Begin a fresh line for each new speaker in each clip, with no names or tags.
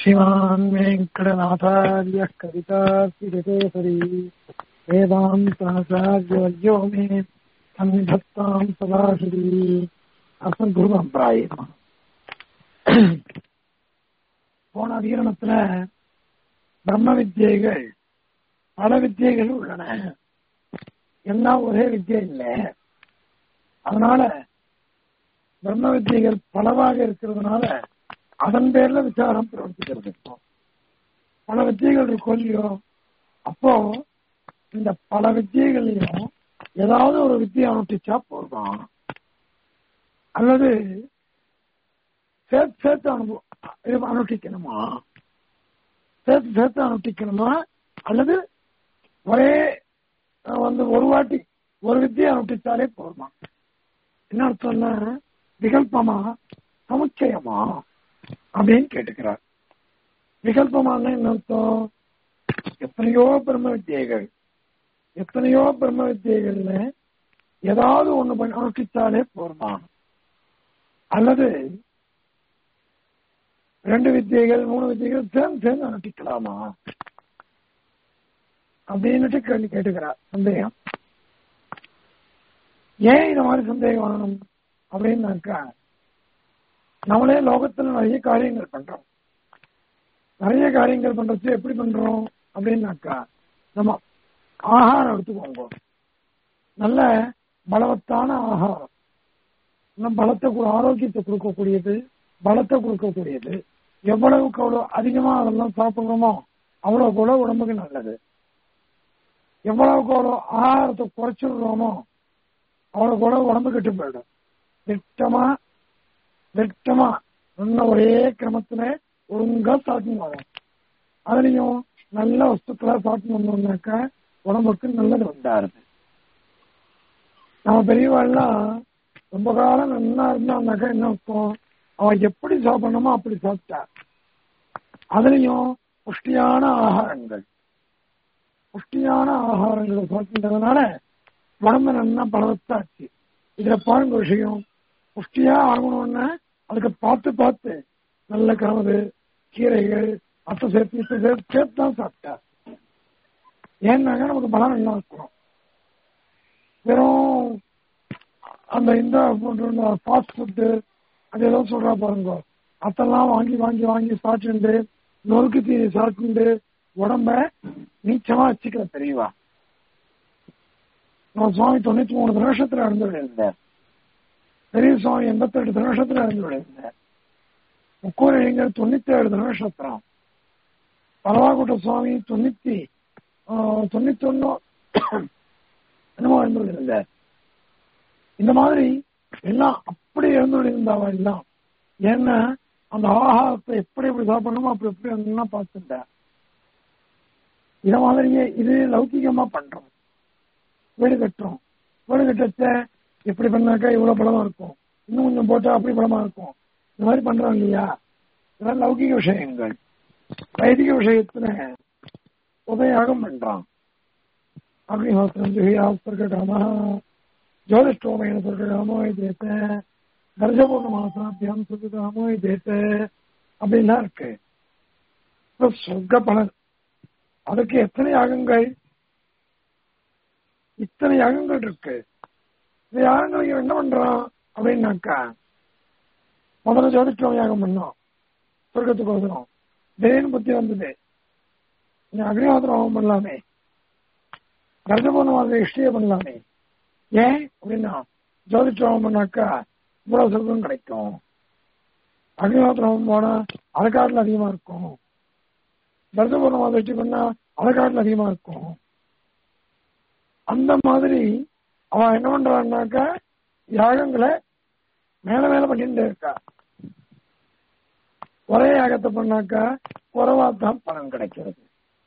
श्रीमान् वेङ्कटनाथार्यः कवितार्तिकेसरी वेदान्ताचार्यवर्यो मे सन्निधत्ताम् सदाशिरी அசன் குருபம்பிராயம் போன அதிகரணத்துல பிரம்ம வித்தியைகள் பல வித்தியைகள் உள்ளன எல்லாம் ஒரே வித்தியை இல்லை அதனால பிரம்ம வித்தியைகள் பலவாக இருக்கிறதுனால அதன் பேர்ல விசாரம் பிரவர்த்திக்கிறது இப்போ பல வித்தியைகள் இருக்கும் இல்லையோ அப்போ இந்த பல வித்தியைகள்லயும் ஏதாவது ஒரு வித்தியை அனுஷ்டிச்சா போதும் அல்லது சேர்த்து சேர்த்து அனுபவம் அனுஷ்டிக்கணுமா சேர்த்து சேர்த்து அனுஷ்டிக்கணுமா அல்லது ஒரே வந்து ஒரு வாட்டி ஒரு வித்தியை அனுஷ்டிச்சாலே போதுமா என்ன அர்த்தம்னா விகல்பமா சமுச்சயமா அப்படின்னு கேட்டுக்கிறார் விகல்பமான என்ன அர்த்தம் எத்தனையோ பிரம்ம வித்தியைகள் எத்தனையோ பிரம்ம வித்தியைகள்ல ஏதாவது ஒண்ணு பண்ணி அனுஷ்டிச்சாலே போதுமா அல்லது ரெண்டு வித்தியைகள் மூணு வித்தியைகள் சேர்ந்து சேர்ந்து அனுஷ்டிக்கலாமா அப்படின்னுட்டு கேள்வி கேட்டுக்கிறார் சந்தேகம் ஏன் இந்த மாதிரி சந்தேகம் வரணும் அப்படின்னாக்கா நம்மளே லோகத்துல நிறைய காரியங்கள் பண்றோம் நிறைய காரியங்கள் பண்றது எப்படி பண்றோம் அப்படின்னாக்கா நம்ம ஆகாரம் எடுத்துக்கோங்க நல்ல பலவத்தான ஆகாரம் நம்ம பலத்தை ஆரோக்கியத்தை கொடுக்கக்கூடியது பலத்தை கொடுக்கக்கூடியது எவ்வளவுக்கு அவ்வளவு அதிகமா அதெல்லாம் சாப்பிடுறோமோ அவ்வளவுக்கு அவ்வளவு உடம்புக்கு நல்லது எவ்வளவுக்கு அவ்வளவு ஆகாரத்தை குறைச்சிடுறோமோ அவ்வளவுக்கு அவ்வளவு உடம்பு கெட்டு போயிடும் திட்டமா திட்டமா இன்னும் ஒரே கிரமத்துல ஒழுங்கா சாப்பிட்டு வரும் அதுலயும் நல்ல வஸ்துக்களா சாப்பிட்டு வந்தோம்னாக்கா உடம்புக்கு நல்லது உண்டாருது நம்ம பெரியவாள்லாம் ரொம்ப காலம் நல்லா இருந்தான்னாக்கா என்ன அர்த்தம் அவன் எப்படி சாப்பிடணுமோ அப்படி சாப்பிட்டா அதுலயும் புஷ்டியான ஆகாரங்கள் புஷ்டியான ஆகாரங்களை சாப்பிட்டதுனால உடம்பு நல்லா பலவத்தாச்சு இதுல பாருங்க விஷயம் புஷ்டியா ஆகணும்னா அதுக்கு பார்த்து பார்த்து நல்ல கனவு கீரைகள் அத்தை சேர்த்து இத்தை சேர்த்து சேர்த்து தான் சாப்பிட்டா ஏன்னாக்க நமக்கு பலம் நல்லா இருக்கும் வெறும் அந்த இந்த ஃபாஸ்ட் ஃபுட்டு அது ஏதோ சொல்றா பாருங்க அதெல்லாம் வாங்கி வாங்கி வாங்கி சாப்பிட்டு நொறுக்கு தீனி சாப்பிட்டு உடம்ப நீச்சமா வச்சுக்கிற தெரியவா நம்ம சுவாமி தொண்ணூத்தி மூணு திருஷத்துல இருந்து விழுந்தார் பெரிய சுவாமி எண்பத்தி எட்டு திருஷத்துல இருந்து விழுந்தார் முக்கூர் இளைஞர் தொண்ணூத்தி ஏழு திருநட்சத்திரம் பரவாக்குட்ட சுவாமி தொண்ணூத்தி தொண்ணூத்தி ஒன்னு என்னமோ இருந்து இருந்தார் இந்த மாதிரி எல்லாம் அப்படி இருந்து இருந்தாவா எல்லாம் ஏன்னா அந்த ஆகாரத்தை எப்படி எப்படி சாப்பிடணுமோ அப்படி எப்படி இருந்ததுன்னா பார்த்துட்டேன் இத மாதிரியே இது லௌகிகமா பண்றோம் வீடு கட்டுறோம் வீடு கட்டச்ச எப்படி பண்ணாக்கா இவ்வளவு பலமா இருக்கும் இன்னும் கொஞ்சம் போட்டா அப்படி பலமா இருக்கும் இந்த மாதிரி பண்றோம் இல்லையா இதெல்லாம் லௌகிக விஷயங்கள் வைதிக விஷயத்துல உபயோகம் பண்றான் அக்னிஹோத்திரம் ஜுஹியாஸ்திரகடாம ஜோதிஷ்டோமேன சொல்றாமோ இதேத்த தர்ஜபூர்ண மாசாபியாம் சொல்றாமோ இதேத்த அப்படின்லாம் இருக்கு சொர்க்க பலன் அதுக்கு எத்தனை யாகங்கள் இத்தனை யாகங்கள் இருக்கு இந்த யாகங்களை என்ன பண்றான் அப்படின்னாக்கா முதல்ல ஜோதிஷ்டோம யாகம் பண்ணோம் சொர்க்கத்துக்கு ஒதுறோம் திடீர்னு புத்தி வந்தது அக்னிஹோத்திரம் ஹோமம் பண்ணலாமே கர்ஜபூர்ணமாக இஷ்டிய பண்ணலாமே ஏன் அப்படின்னா ஜோதிஷம் பண்ணாக்கா இவ்வளவு சொர்க்கம் கிடைக்கும் அக்னிஹோத்திரம் போனா அலக்காட்டில் அதிகமா இருக்கும் தர்சபூர்ணமா திருஷ்டி பண்ணா அலக்காட்டில் அதிகமா இருக்கும் அந்த மாதிரி அவன் என்ன பண்றான்னாக்கா யாகங்களை மேல மேல பண்ணிட்டே இருக்கா ஒரே யாகத்தை பண்ணாக்கா குறைவா தான் பலன் கிடைக்கிறது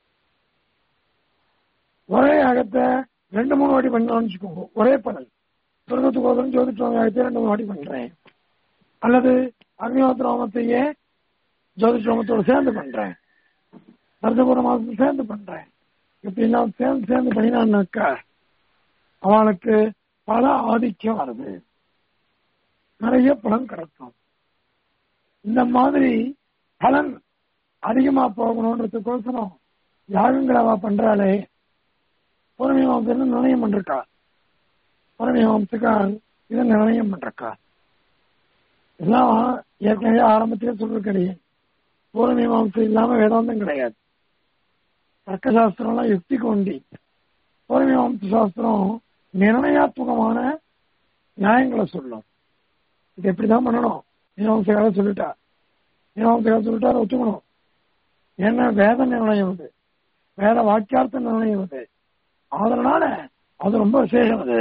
ஒரே யாகத்தை ரெண்டு மூணு வாட்டி பண்ணலாம்னு வச்சுக்கோங்க ஒரே பலன் சொர்க்கத்துக்கு ஓதரம் ஜோதிஷம் யாகத்தை ரெண்டு மூணு வாட்டி பண்றேன் அல்லது அக்னிஹோத்திர ஹோமத்தையே ஜோதிஷோமத்தோட சேர்ந்து பண்றேன் தர்ஜபுர மாதத்துல சேர்ந்து பண்றேன் இப்படின்னா சேர்ந்து சேர்ந்து பண்ணினான்னாக்கா அவனுக்கு பல ஆதிக்கம் வருது நிறைய பலன் கிடைக்கும் இந்த மாதிரி பலன் அதிகமா போகணுன்றதுக்கோசரம் யாகங்களை அவ பண்றாளே பூர்வமீமாசைன்னு நிர்ணயம் பண்றக்கா பூர்வமீமாசைக்கா இதை நிர்ணயம் பண்றக்கா எல்லாம் ஏற்கனவே ஆரம்பத்திலே சொல்லிருக்கலையே பூர்வமீமாசை இல்லாம வேதாந்தம் கிடையாது தர்க்க சாஸ்திரம்லாம் யுக்தி கொண்டி பூர்வமீமாச சாஸ்திரம் நிர்ணயாத்மகமான நியாயங்களை சொல்லும் இது எப்படிதான் பண்ணணும் மீமாசைக்காக சொல்லிட்டா மீமாசைக்காக சொல்லிட்டா அதை ஒத்துக்கணும் ஏன்னா வேத நிர்ணயம் அது வேத வாக்கியார்த்த நிர்ணயம் அது அதனால அது ரொம்ப விசேஷம் அது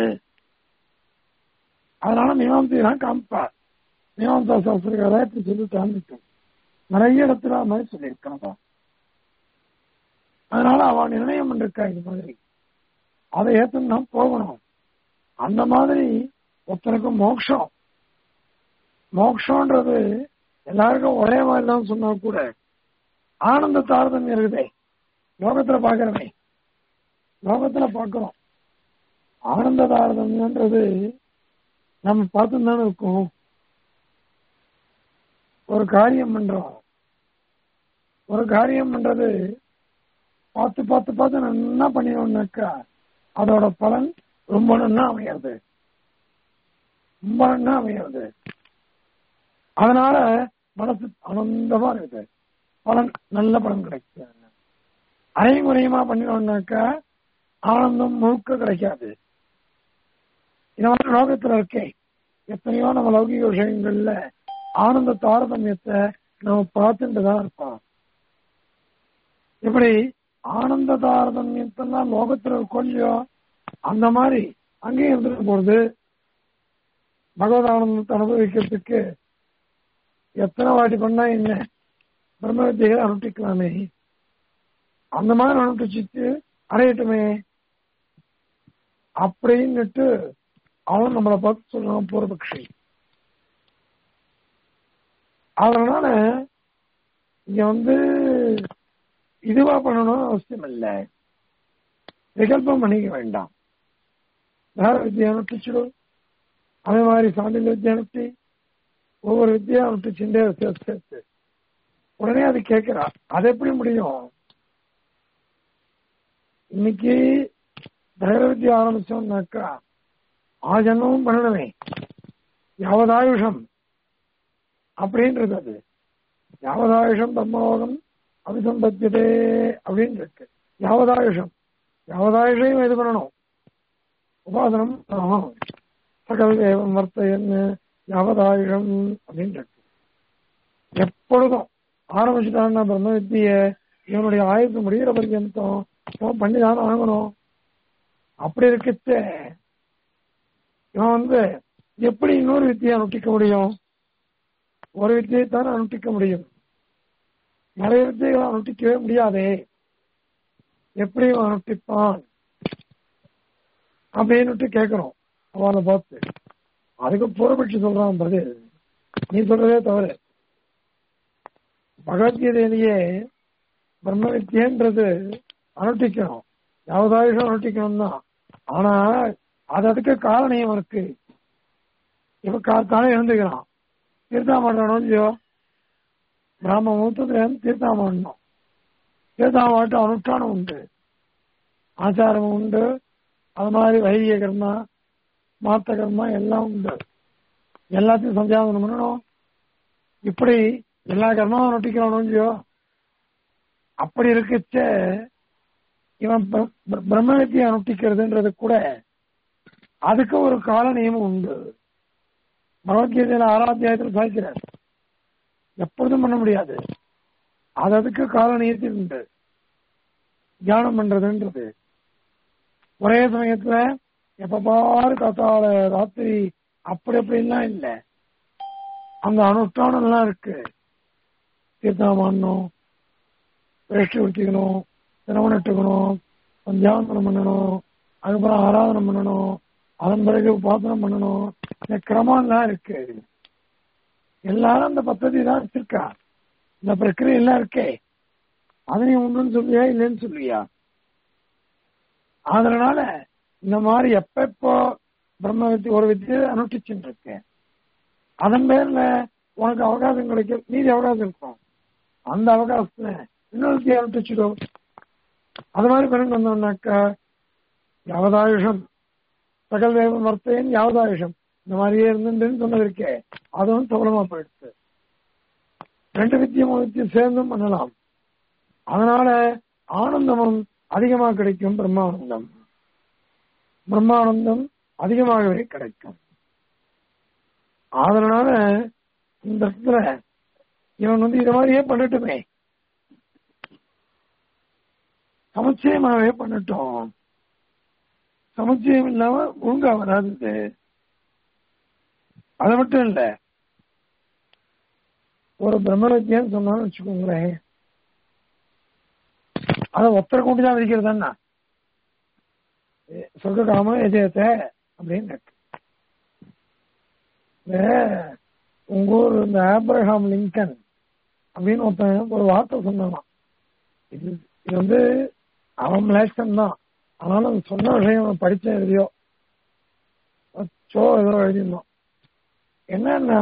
அதனால மீமாசை தான் காமிப்பார் மீமாசா சாஸ்திரக்கார இப்படி சொல்லிட்டான்னு நிறைய இடத்துல அது மாதிரி சொல்லியிருக்காங்க அதனால அவன் நிர்ணயம் பண்ணிருக்கா இது மாதிரி அதை ஏத்து நாம் போகணும் அந்த மாதிரி ஒருத்தனுக்கு மோட்சம் மோட்சம்ன்றது எல்லாருக்கும் ஒரே மாதிரி தான் சொன்னா கூட ஆனந்த தாரதமியம் இருக்குதே லோகத்துல பாக்குறமே லோகத்துல பாக்குறோம் ஆனந்த தாரதமியன்றது நம்ம பார்த்து தானே இருக்கோம் ஒரு காரியம் பண்றோம் ஒரு காரியம் பண்றது பார்த்து பார்த்து பார்த்து நல்லா பண்ணினோம்னாக்கா அதோட பலன் ரொம்ப நன்னா அமையாது ரொம்ப நன்னா அமையாது அதனால மனசு ஆனந்தமா இருக்குது பலன் நல்ல பலன் கிடைக்கும் அரைமுறையமா பண்ணினோம்னாக்கா ஆனந்தம் முழுக்க கிடைக்காது இந்த மாதிரி லோகத்துல இருக்கே எத்தனையோ நம்ம லௌகிக விஷயங்கள்ல ஆனந்த தாரதமியத்தை நம்ம பார்த்துட்டு தான் இருப்போம் இப்படி ஆனந்த தாரதமியத்தெல்லாம் லோகத்துல கொல்லியோ அந்த மாதிரி அங்கேயும் இருந்துட்டு போறது பகவத் ஆனந்தத்தை அனுபவிக்கிறதுக்கு எத்தனை வாட்டி பண்ணா என்ன பிரம்ம வித்தியை அனுஷ்டிக்கலாமே அந்த மாதிரி அனுஷ்டிச்சுட்டு அடையட்டுமே அப்படின்னுட்டு அவன் நம்மளை பார்த்து சொல்றான் பூர்வபக்ஷி அதனால இங்க வந்து இதுவா பண்ணணும்னு அவசியம் இல்லை விகல்பம் பண்ணிக்க வேண்டாம் வேற வித்தியை அனுஷ்டிச்சிடும் அதே மாதிரி சாண்டில் வித்தியை அனுஷ்டி ஒவ்வொரு வித்தியா அனுஷ்டிச்சுட்டே சேர்த்து சேர்த்து உடனே அது கேட்கிறா அது எப்படி முடியும் இன்னைக்கு தகர வித்தியா ஆரம்பிச்சோம்னாக்கா ஆ ஜன்மமும் பண்ணணுமே யாவதாயுஷம் அப்படின்றது அது யாவதாயுஷம் பிரம்மலோகம் அபிசம்பத்தியதே அப்படின்னு இருக்கு யாவதாயுஷம் யாவதாயுஷையும் இது பண்ணணும் உபாசனம் பண்ணணும் சகல் தேவம் வர்த்தையன்னு யாவதாயுஷம் அப்படின்னு இருக்கு எப்பொழுதும் ஆரம்பிச்சுட்டான்னா பிரம்ம வித்திய இவனுடைய ஆயுசு முடிகிற பர்யந்தம் இவன் பண்ணி தானே ஆகணும் அப்படி இருக்கச்சே இவன் வந்து எப்படி இன்னொரு வித்தியை அனுஷ்டிக்க முடியும் ஒரு வித்தியை தானே அனுஷ்டிக்க முடியும் நிறைய வித்தியைகளை அனுஷ்டிக்கவே முடியாதே எப்படி இவன் அனுஷ்டிப்பான் அப்படின்னுட்டு கேட்கிறோம் அவனை பார்த்து அதுக்கு பூர்வபட்சி சொல்றான் பதில் நீ சொல்றதே தவறு பகவத்கீதையிலேயே பிரம்ம வித்தியன்றது அனுஷ்டிக்கணும் யாவதாயுஷம் அனுஷ்டிக்கணும் தான் ஆனா அது அதுக்கு காரணம் இருக்கு இப்ப காத்தாலும் எழுந்துக்கிறான் தீர்த்தம் பண்ணணும் இல்லையோ பிராம முகூர்த்தத்துல இருந்து தீர்த்தம் பண்ணணும் தீர்த்தம் மாட்டம் அனுஷ்டானம் உண்டு ஆச்சாரம் உண்டு அது மாதிரி வைதிக கர்மா மாத்த கர்மா எல்லாம் உண்டு எல்லாத்தையும் சந்தியாவனம் பண்ணணும் இப்படி எல்லா கர்மாவும் நொட்டிக்கிறானோ இல்லையோ அப்படி இருக்கச்ச இவன் பிரம்ம வித்தியை அனுஷ்டிக்கிறதுன்றது கூட அதுக்கு ஒரு கால நியமம் உண்டு பகவத்கீதையில ஆறாத்தியாயத்தில் சாய்க்கிறார் எப்பொழுதும் பண்ண முடியாது அது அதுக்கு கால நியத்தில் உண்டு தியானம் பண்றதுன்றது ஒரே சமயத்துல எப்ப பாரு காத்தால ராத்திரி அப்படி அப்படின்லாம் இல்லை அந்த அனுஷ்டானம் எல்லாம் இருக்கு தீர்த்தம் பண்ணணும் வேஷ்டி உடுத்திக்கணும் தினமும் நட்டுக்கணும் சந்தியாவந்தனம் பண்ணணும் அதுக்கப்புறம் ஆராதனம் பண்ணணும் அதன் பிறகு உபாசனம் பண்ணணும் இந்த கிரமம்லாம் இருக்கு எல்லாரும் அந்த பദ്ധதி தான் வச்சிருக்கா இந்த பிரக்கிரியை எல்லாம் இருக்கே அது நீ உண்டுன்னு சொல்லியா இல்லைன்னு சொல்லியா அதனால இந்த மாதிரி எப்ப எப்போ பிரம்ம வித்தி ஒரு வித்தியை அனுஷ்டிச்சுட்டு இருக்கேன் அதன் பேர்ல உனக்கு அவகாசம் கிடைக்கும் மீதி அவகாசம் இருக்கும் அந்த அவகாசத்துல இன்னொரு அனுப்பிச்சிடும் அது மாதிரி பண்ணிட்டு வந்தோம்னாக்கா யாவதாயுஷம் சகல் தேவ வர்த்தையன் யாவதாயுஷம் இந்த மாதிரியே இருந்துன்னு சொன்னது இருக்கே அதுவும் சபலமா போயிடுச்சு ரெண்டு வித்தியம் ஒரு வித்தியம் சேர்ந்தும் பண்ணலாம் அதனால ஆனந்தமும் அதிகமாக கிடைக்கும் பிரம்மானந்தம் பிரம்மானந்தம் அதிகமாகவே கிடைக்கும் அதனால இந்த இடத்துல இவன் வந்து இது மாதிரியே பண்ணட்டுமே சமுச்சயமாவே பண்ணட்டும் சமுச்சயம் இல்லாம ஒழுங்கா வராது இது. அது மட்டும் இல்ல ஒரு பிரம்ம வித்தியான்னு சொன்னான்னு வச்சுக்கோங்களேன் அதை ஒத்தரை கொண்டு தான் விதிக்கிறதுன்னா சொர்க்க காம எஜயத்தை அப்படின்னு இருக்கு. இந்த உங்க ஊர் இந்த ஆப்ரஹாம் லிங்கன் அப்படின்னு ஒருத்தன் ஒரு வார்த்தை சொன்னான் இது இது வந்து அவன் மிளேஷன் தான் ஆனாலும் அவன் சொன்ன விஷயம் அவன் படிச்ச எழுதியோ சோ ஏதோ எழுதியிருந்தோம் என்னன்னா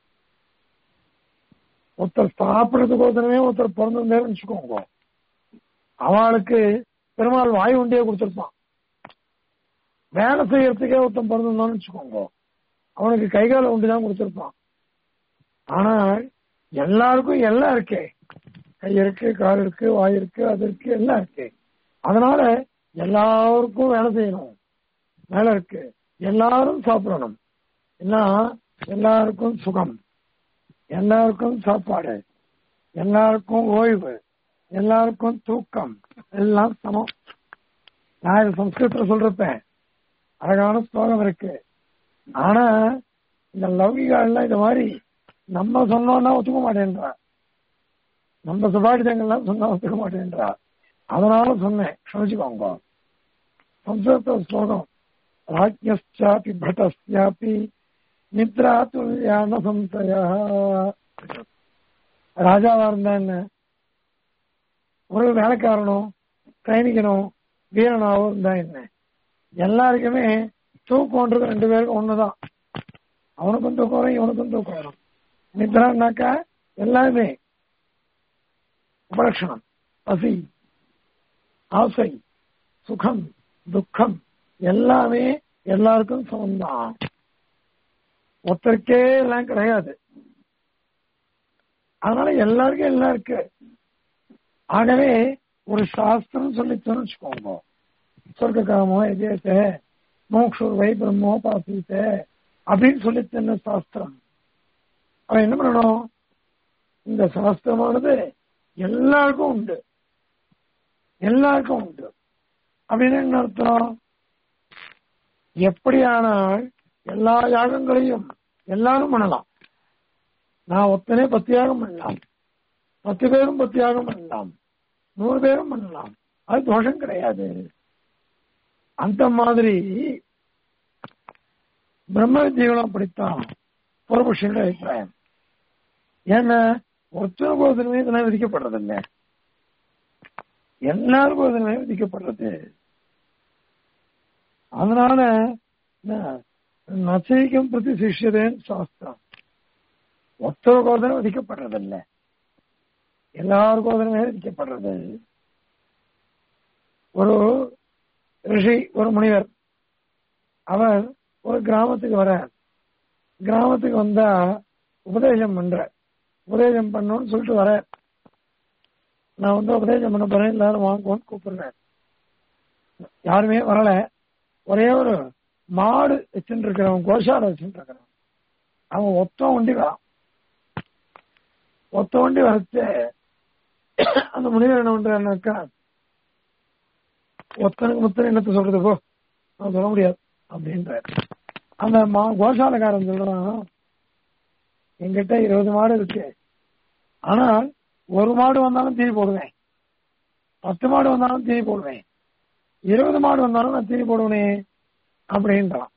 ஒருத்தர் சாப்பிடறதுக்கு ஒருத்தனவே ஒருத்தர் பிறந்திருந்தாருன்னு வச்சுக்கோங்க அவளுக்கு பெருமாள் வாய் உண்டியே கொடுத்துருப்பான் வேலை செய்யறதுக்கே ஒருத்தன் பிறந்திருந்தான்னு வச்சுக்கோங்க அவனுக்கு கைகால உண்டு தான் கொடுத்துருப்பான் ஆனா எல்லாருக்கும் எல்லாம் இருக்கே கை இருக்கு கால் இருக்கு வாய் இருக்கு அது இருக்கு எல்லாம் இருக்கு அதனால எல்லாருக்கும் வேலை செய்யணும் வேலை இருக்கு எல்லாரும் சாப்பிடணும் ஏன்னா எல்லாருக்கும் சுகம் எல்லாருக்கும் சாப்பாடு எல்லாருக்கும் ஓய்வு எல்லாருக்கும் தூக்கம் எல்லாம் சமம் நான் இது சம்ஸ்கிருதத்துல சொல்றப்பேன் அழகான ஸ்லோகம் இருக்கு ஆனா இந்த லௌகிகாலாம் இந்த மாதிரி நம்ம சொன்னோம்னா ஒத்துக்க மாட்டேன்றா நம்ம சுபாடிதங்கள்லாம் சொன்னா ஒத்துக்க மாட்டேன்றா அதனால சொன்னேன் க்ஷமிச்சுக்கோங்க சம்ஸ்கிருத ஸ்லோகம் ராஜ்யஸ்யாபி பட்டஸ்யாபி நித்ரா துல்யான சம்சய ராஜாவா இருந்தா என்ன ஒரு வேலைக்காரனும் சைனிகனும் வீரனாவோ இருந்தா என்ன எல்லாருக்குமே தூக்கம்ன்றது ரெண்டு பேருக்கும் ஒண்ணுதான் அவனுக்கும் தூக்கம் வரும் இவனுக்கும் தூக்கம் வரும் நித்ரான்னாக்கா எல்லாருமே உபலட்சணம் பசி ஆசை சுகம் துக்கம் எல்லாமே எல்லாருக்கும் சமம்தான் ஒருத்தருக்கே எல்லாம் கிடையாது அதனால எல்லாருக்கும் எல்லாம் இருக்கு ஆகவே ஒரு சாஸ்திரம் சொல்லிச்சோன்னு வச்சுக்கோங்க சொர்க்க காமோ எஜேத்த மோக்ஷூர் வை பிரம்மோ பாசித்த அப்படின்னு சொல்லித்தன சாஸ்திரம் அவன் என்ன பண்ணணும் இந்த சாஸ்திரமானது எல்லாருக்கும் உண்டு எல்லாருக்கும் உண்டு அப்படின்னு என்ன அர்த்தம் எப்படியானால் எல்லா யாகங்களையும் எல்லாரும் பண்ணலாம் நான் ஒத்தனே பத்து யாகம் பண்ணலாம் பத்து பேரும் பத்து யாகம் பண்ணலாம் நூறு பேரும் பண்ணலாம் அது தோஷம் கிடையாது அந்த மாதிரி பிரம்ம வித்தியங்களும் அப்படித்தான் புறபுஷனுடைய அபிப்பிராயம் ஏன்னா ஒருத்தர் போதனமே இதெல்லாம் விதிக்கப்படுறது இல்லை எல்லாரும் போதனமே விதிக்கப்படுறது அதனால நச்சைக்கும் பிரதி சிஷ்யதேன்னு சாஸ்திரம் ஒத்தர கோதனை விதிக்கப்படுறதில்லை எல்லாரும் கோதனமே விதிக்கப்படுறது ஒரு ரிஷி ஒரு முனிவர் அவர் ஒரு கிராமத்துக்கு வர கிராமத்துக்கு வந்தா உபதேசம் பண்ற உபதேசம் பண்ணணும்னு சொல்லிட்டு வர நான் வந்து உபதேசம் பண்ண போறேன் எல்லாரும் வாங்குவோன்னு கூப்பிடுறேன் யாருமே வரல ஒரே ஒரு மாடு வச்சுட்டு இருக்கிறவன் கோஷாலை வச்சுட்டு இருக்கிறவன் அவன் ஒத்த வண்டி வரான் ஒத்த வண்டி வரச்சு அந்த முனிவர் என்ன பண்றாருனாக்கா ஒத்தனுக்கு முத்தனை என்னத்த சொல்றது போ நான் சொல்ல முடியாது அப்படின்ற அந்த மா கோஷாலக்காரன் சொல்றான் எங்கிட்ட இருபது மாடு இருக்கு ஆனால் ஒரு மாடு வந்தாலும் தீனி போடுவேன் பத்து மாடு வந்தாலும் தீனி போடுவேன் இருபது மாடு வந்தாலும் நான் தீனி போடுவேனே அப்படின்றான்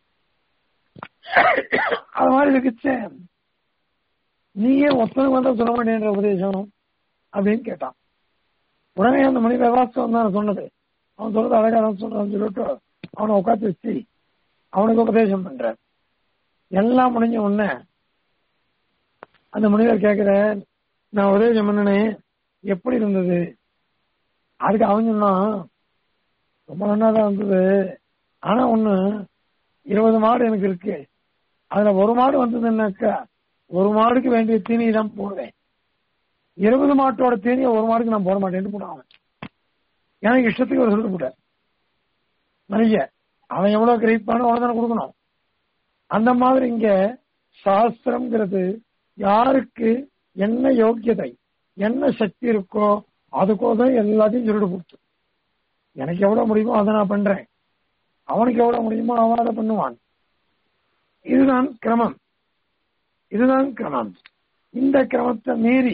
அது மாதிரி இருக்குச்சு நீயே ஒத்தனுக்கு வந்தா சொல்ல மாட்டேன்ற உபதேசம் அப்படின்னு கேட்டான் உடனே அந்த மணி விவசாயம் தான் சொன்னது அவன் சொல்றது அழகா தான் சொல்றான்னு சொல்லிட்டு அவனை உட்காந்து வச்சு அவனுக்கு உபதேசம் பண்ற எல்லாம் முடிஞ்ச உடனே அந்த முனிவர் கேட்கிற நான் உபதேசம் பண்ணனே எப்படி இருந்தது அதுக்கு அவன் சொன்னான் ரொம்ப நல்லா தான் இருந்தது ஆனா ஒண்ணு இருபது மாடு எனக்கு இருக்கு அதுல ஒரு மாடு வந்ததுன்னாக்கா ஒரு மாடுக்கு வேண்டிய தீனி தான் போடுவேன் இருபது மாட்டோட தீனியை ஒரு மாடுக்கு நான் போட மாட்டேன்னு போடுவான் அவன். எனக்கு இஷ்டத்துக்கு ஒரு சொல்லிட்டு போட்டார் நிறைய அவன் எவ்வளவு கிரகிப்பானோ அவ்வளவுதானே கொடுக்கணும் அந்த மாதிரி இங்க சாஸ்திரம்ங்கிறது யாருக்கு என்ன யோக்கியதை என்ன சக்தி இருக்கோ அதுக்கோதான் எல்லாத்தையும் சொல்லிட்டு கொடுத்து எனக்கு எவ்வளவு முடியுமோ அதை நான் பண்றேன் அவனுக்கு எவ்வளவு முடியுமோ அவன் அதை பண்ணுவான் இதுதான் கிரமம் இதுதான் கிரமம் இந்த கிரமத்தை மீறி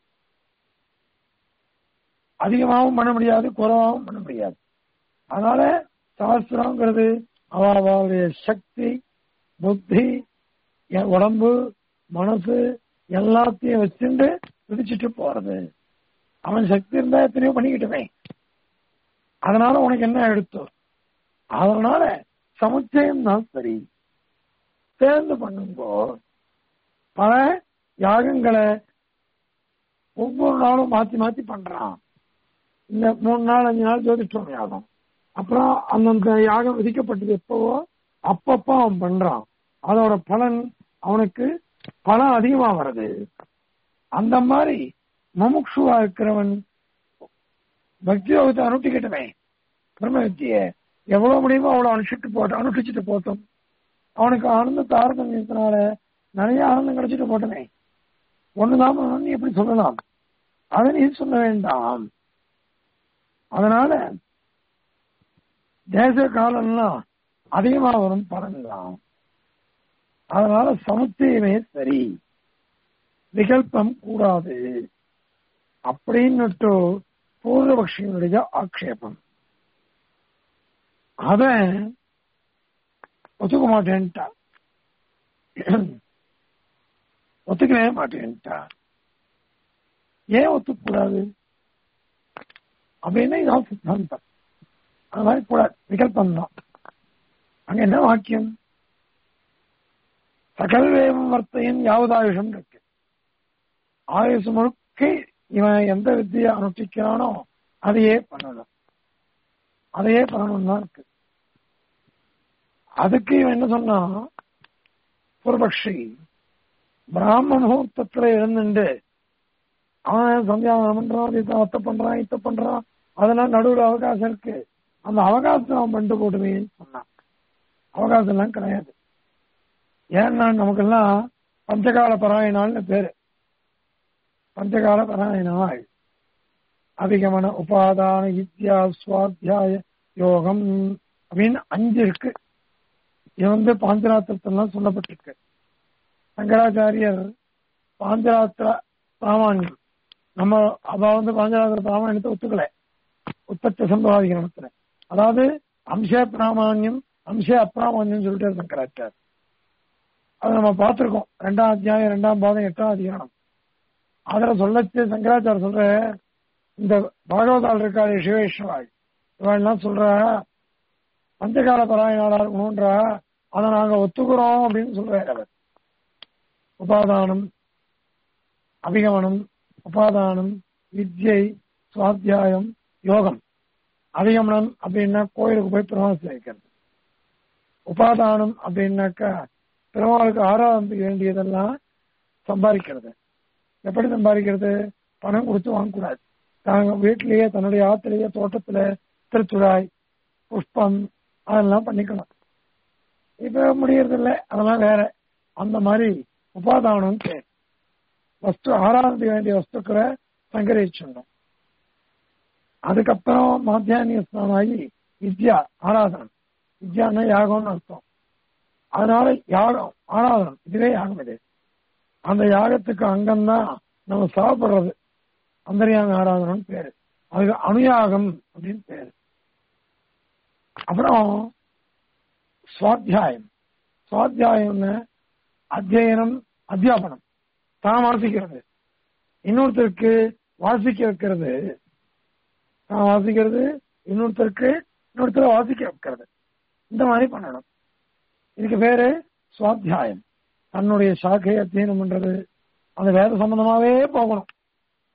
அதிகமாகவும் பண்ண முடியாது குறைவாகவும் பண்ண முடியாது அதனால சாஸ்திரங்கிறது அவ அவளுடைய சக்தி புத்தி என் உடம்பு மனசு எல்லாத்தையும் வச்சுட்டு விதிச்சுட்டு போறது அவன் சக்தி இருந்தா எத்தனையோ பண்ணிக்கிட்டுமே அதனால உனக்கு என்ன எடுத்தோம் அதனால சமுச்சயம் தான் சரி சேர்ந்து பண்ணுங்கோ பல யாகங்களை ஒவ்வொரு நாளும் மாத்தி மாத்தி பண்றான் இந்த மூணு நாள் அஞ்சு நாள் ஜோதிஷ்டம் யாகம் அப்புறம் அந்தந்த யாகம் விதிக்கப்பட்டது எப்பவோ அப்பப்போ அவன் பண்றான் அதோட பலன் அவனுக்கு பலன் அதிகமா வருது அந்த மாதிரி முமுட்சுவா இருக்கிறவன் பக்தி யோகத்தை அனுஷ்டிக்கட்டுமே பிரம்ம வித்திய எவ்வளவு முடியுமோ அவ்வளவு அனுஷ்டிட்டு போட்டோம் அனுஷ்டிச்சுட்டு போட்டோம் அவனுக்கு ஆனந்த தாரதமியத்தினால நிறைய ஆனந்தம் கிடைச்சிட்டு போட்டமே ஒண்ணுதான் பண்ணணும்னு எப்படி சொல்லலாம் அதை நீ சொல்ல வேண்டாம் அதனால தேச காலம்லாம் அதிகமா வரும் பலன்லாம் அதனால சமுத்தியமே சரி விகல்பம் கூடாது அப்படின்னுட்டு பூர்வபக்ஷியனுடைய ஆக்ஷேபம் அத ஒத்துக்க மாட்டேன்ட்டா ஒத்துக்கவே மாட்டேன்ட்டா ஏன் ஒத்துக்கூடாது அப்படின்னா இதான் சித்தாந்தம் அது மாதிரி கூடாது விகல்பம் தான் அங்க என்ன வாக்கியம் சகல்வேவம் வர்த்தையின் யாவதாயுஷம் இருக்கு ஆயுசு முழுக்க இவன் எந்த வித்தியை அனுஷ்டிக்கிறானோ அதையே பண்ணணும் அதையே பண்ணணும் தான் இருக்கு அதுக்கு இவன் என்ன சொன்னா பூர்வபக்ஷி பிராம முகூர்த்தத்துல இருந்துட்டு அவன் சந்தியாவனம் பண்றான் இத்த அத்தை பண்றான் இத்த பண்றான் அதெல்லாம் நடுவில் அவகாசம் இருக்கு அந்த அவகாசம் அவன் பண்ணிட்டு போட்டுவேன்னு சொன்னான் அவகாசம் எல்லாம் கிடையாது ஏன்னா நமக்கெல்லாம் பஞ்சகால பராயணாள்னு பேரு பஞ்சகால பராயணாள் அதிகமன உபாதான வித்யா சுவாத்தியாய யோகம் அப்படின்னு அஞ்சு இருக்கு இது வந்து பாஞ்சராத்திரத்தெல்லாம் சொல்லப்பட்டிருக்கு சங்கராச்சாரியர் பாஞ்சராத்திர பிராமணியம் நம்ம அவ வந்து பாஞ்சராத்திர பிராமணியத்தை ஒத்துக்கல உத்தச்ச சம்பவாதிகரணத்துல அதாவது அம்ச பிராமணியம் அம்ச அப்பிராமணியம் சொல்லிட்டு சங்கராச்சார் அதை நம்ம பார்த்திருக்கோம் ரெண்டாம் அத்தியாயம் ரெண்டாம் பாதம் எட்டாம் அதிகாரம் அதுல சொல்லச்சு சங்கராச்சார் சொல்ற இந்த பாகவதால் இருக்காரு சிவேஸ்வராய் இவெல்லாம் சொல்ற பஞ்சகால பராயணாளா இருக்கணும்ன்றா அதை நாங்க ஒத்துக்கிறோம் அப்படின்னு சொல்றாரு அவர் உபாதானம் அபிகமனம் உபாதானம் வித்யை சுவாத்தியாயம் யோகம் அபிகமனம் அப்படின்னா கோயிலுக்கு போய் பிரமாசம் வைக்கிறது உபாதானம் அப்படின்னாக்கா பெருமாளுக்கு ஆராதனைக்கு வேண்டியதெல்லாம் சம்பாதிக்கிறது எப்படி சம்பாதிக்கிறது பணம் கொடுத்து வாங்கக்கூடாது தாங்க வீட்டிலேயே தன்னுடைய ஆத்திலேயே தோட்டத்துல திருத்துழாய் புஷ்பம் அதெல்லாம் பண்ணிக்கலாம் இப்ப முடியறது இல்லை அதெல்லாம் வேற அந்த மாதிரி உபாதானம் பேர் வஸ்து ஆராதனைக்கு வேண்டிய வஸ்துக்களை சங்கரிச்சிடணும் அதுக்கப்புறம் மாத்தியானிய ஸ்நானாகி வித்யா ஆராதனம் வித்யான்னா யாகம்னு அர்த்தம் அதனால யாகம் ஆராதனம் இதுவே யாகம் இது அந்த யாகத்துக்கு அங்கம்தான் நம்ம சாப்பிடுறது அந்தரியாக ஆராதனம் பேரு அதுக்கு அனுயாகம் அப்படின்னு பேரு அப்புறம் சுவாத்தியாயம் சுவாத்தியாயம்னு அத்தியனம் அத்தியாபனம் தான் வாசிக்கிறது இன்னொருத்தருக்கு வாசிக்க வைக்கிறது தான் வாசிக்கிறது இன்னொருத்தருக்கு இன்னொருத்தர வாசிக்க வைக்கிறது இந்த மாதிரி பண்ணணும் இதுக்கு பேரு சுவாத்தியாயம் தன்னுடைய சாக்கையை அத்தியனம் பண்றது அந்த வேத சம்பந்தமாவே போகணும்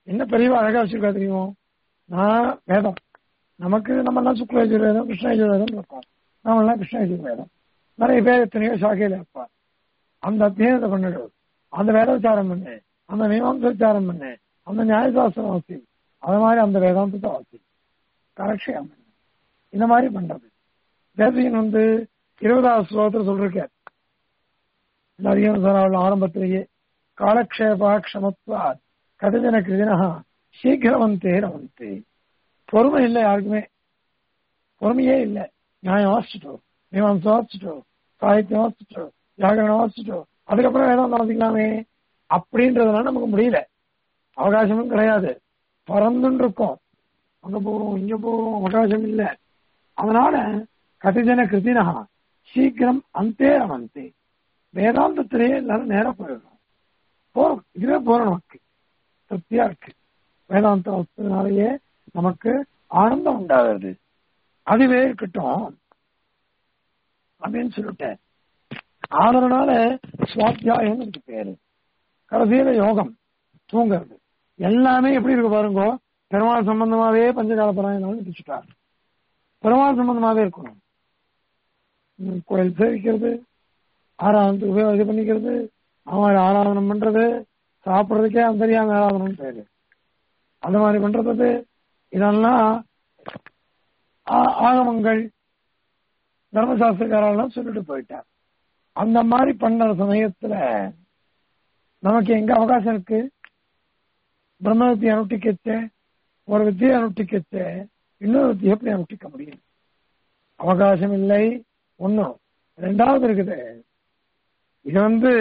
என்ன பெரியவா அழகா வச்சிருக்கா தெரியுமோ நான் வேதம் நமக்கு நம்ம எல்லாம் சுக்ல யஜுர்வேதம் கிருஷ்ண யஜுர்வேதம் இருக்கோம் நாம எல்லாம் கிருஷ்ண யஜுர்வேதம் நிறைய பேர் எத்தனையோ சாக்கையில இருப்பா அந்த அத்தியனத்தை பண்ணிடு அந்த வேத விசாரம் பண்ணு அந்த மீமாம்ச விசாரம் பண்ணு அந்த நியாயசாஸ்திரம் வாசி அது மாதிரி அந்த வேதாந்தத்தை வாசி கரெக்ஷன் பண்ணு இந்த மாதிரி பண்றது தேசிகன் வந்து இருபதாவது ஸ்லோகத்தில் சொல்லிருக்கார் நிறைய ஆரம்பத்திலேயே காலக்ஷேபா க்ஷமத்வா கதஜன கிருதினா சீக்கிரவந்தே ரவந்தே பொறுமை இல்லை யாருக்குமே பொறுமையே இல்லை நியாயம் வாசிச்சிட்டோம் மீமாம்சம் வாசிச்சிட்டோம் சாகித்யம் வாசிச்சிட்டோம் வியாகரணம் வாசிச்சிட்டோம் அதுக்கப்புறம் வேதாந்தம் வாசிக்கலாமே அப்படின்றதுனால நமக்கு முடியல அவகாசமும் கிடையாது பறந்துன்னு இருக்கோம் அங்க போறோம் இங்க போறோம் அவகாசம் இல்ல அதனால கதிஜன கிருதினா சீக்கிரம் அந்தே அவந்தே வேதாந்தத்திலேயே எல்லாரும் நேரம் போயிடணும் போறோம் இதுவே போறோம் நமக்கு திருப்தியா இருக்கு வேதாந்தம் வச்சதுனாலேயே நமக்கு ஆனந்தம் உண்டாகிறது அதுவே இருக்கட்டும் அப்படின்னு சொல்லிட்டேன் அதனால சுவாத்தியாயம் இருக்கு பேரு கடைசியில யோகம் தூங்குறது எல்லாமே எப்படி இருக்கு பாருங்க பெருமாள் சம்பந்தமாவே பஞ்சகால பராயணம் வச்சுட்டார் பெருமாள் சம்பந்தமாவே இருக்கணும் உம் கோயில் சேவிக்கிறது ஆராதனத்துக்கு உபயோகம் இது பண்ணிக்கிறது அவன் ஆராதனம் பண்றது சாப்பிடுறதுக்கே அந்தரியாம ஆராதனம் பேரு அந்த மாதிரி பண்றது இதெல்லாம் ஆ- ஆகமங்கள் தர்மசாஸ்திரக்காரெல்லாம் சொல்லிட்டு போயிட்டார் அந்த மாதிரி பண்ண சமயத்துல நமக்கு எங்க அவகாசம் இருக்கு பிரம்ம வித்தியை அனுஷ்டிக்கச்சே ஒரு வித்தியை அனுஷ்டிக்கச்சே இன்னொரு வித்தியை எப்படி அனுஷ்டிக்க முடியும் அவகாசம் இல்லை ஒண்ணும் ரெண்டாவது இருக்குது இது வந்து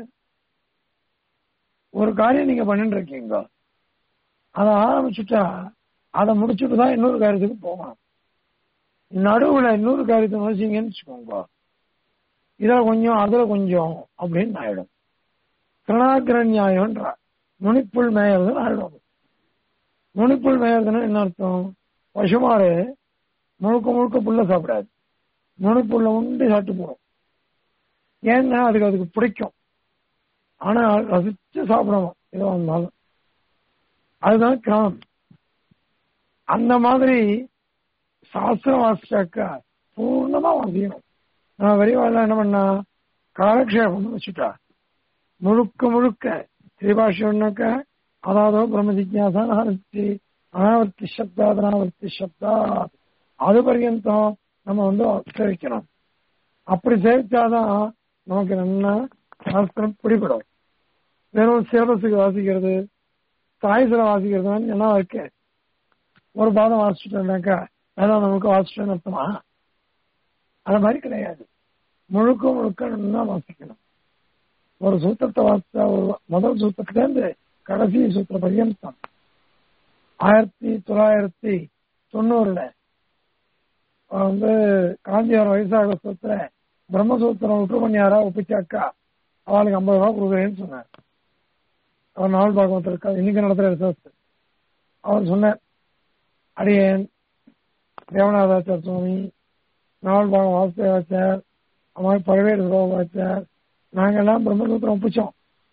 ஒரு காரியம் நீங்க பண்ணிட்டு இருக்கீங்க அதை ஆரம்பிச்சுட்டா அதை முடிச்சுட்டு தான் இன்னொரு காரியத்துக்கு போகணும் நடுவுல இன்னொரு காரியத்தை முடிச்சீங்கன்னு வச்சுக்கோங்க இதுல கொஞ்சம் அதுல கொஞ்சம் அப்படின்னு ஆயிடும் கிரணாகிர நியாயம்ன்றா நுனிப்புள் மேயறதுன்னு ஆயிடும் அது. நுனிப்புள் மேயறதுன்னா என்ன அர்த்தம் பசுமாறு முழுக்க முழுக்க புல்ல சாப்பிடாது நுனிப்புள்ள உண்டு சாப்பிட்டு போடும் ஏன்னா அதுக்கு அதுக்கு பிடிக்கும் ஆனா ரசிச்சு சாப்பிடணும் எதுவா இருந்தாலும் அதுதான் கிராமம் அந்த மாதிரி சாஸ்திரம் வாசிச்சாக்கா பூர்ணமா வாசிக்கணும் நான் வரிவாளர் என்ன பண்ணா காலக்ஷேபம் வச்சுட்டா முழுக்க முழுக்க திரிபாஷம்னாக்க அதாவது பிரம்ம ஜிக்யாசா நாவர்த்தி அனாவர்த்தி சப்தா அனாவர்த்தி சப்தா அது பர்யந்தம் நம்ம வந்து சேவிக்கணும் அப்படி சேவிச்சாதான் நமக்கு நல்லா சாஸ்திரம் பிடிபடும் வெறும் சிலபஸுக்கு வாசிக்கிறது சாயசில வாசிக்கிறது என்ன இருக்கு ஒரு பாதம் வாசிச்சுட்டோம்னாக்கா அதான் நமக்கு வாசிச்சுட்டோன்னு அர்த்தமா அது மாதிரி கிடையாது முழுக்க முழுக்க நல்லா வாசிக்கணும் ஒரு சூத்திரத்தை வாசிச்சா ஒரு முதல் சூத்திரத்துல இருந்து கடைசி சூத்திர பர்யந்தம் ஆயிரத்தி தொள்ளாயிரத்தி தொண்ணூறுல வந்து காஞ்சிபுரம் வைசாக சூத்திர பிரம்மசூத்திரம் விட்டு பண்ணியாரா ஒப்பிச்சாக்கா அவளுக்கு ஐம்பது ரூபா கொடுக்குறேன்னு சொன்னார் அவர் நாவல் பாகவத்தில் இருக்கா இன்னைக்கு நடத்துற ரிசர்ச் அவர் சொன்னார் அடியேன் தேவநாதாச்சார் சுவாமி நாவல் பாகம் வாசுதேவாச்சார் அம்மா பழவேடு சுலோகாச்சார் நாங்கெல்லாம் பிரம்மசூத்திரம் ஒப்பிச்சோம்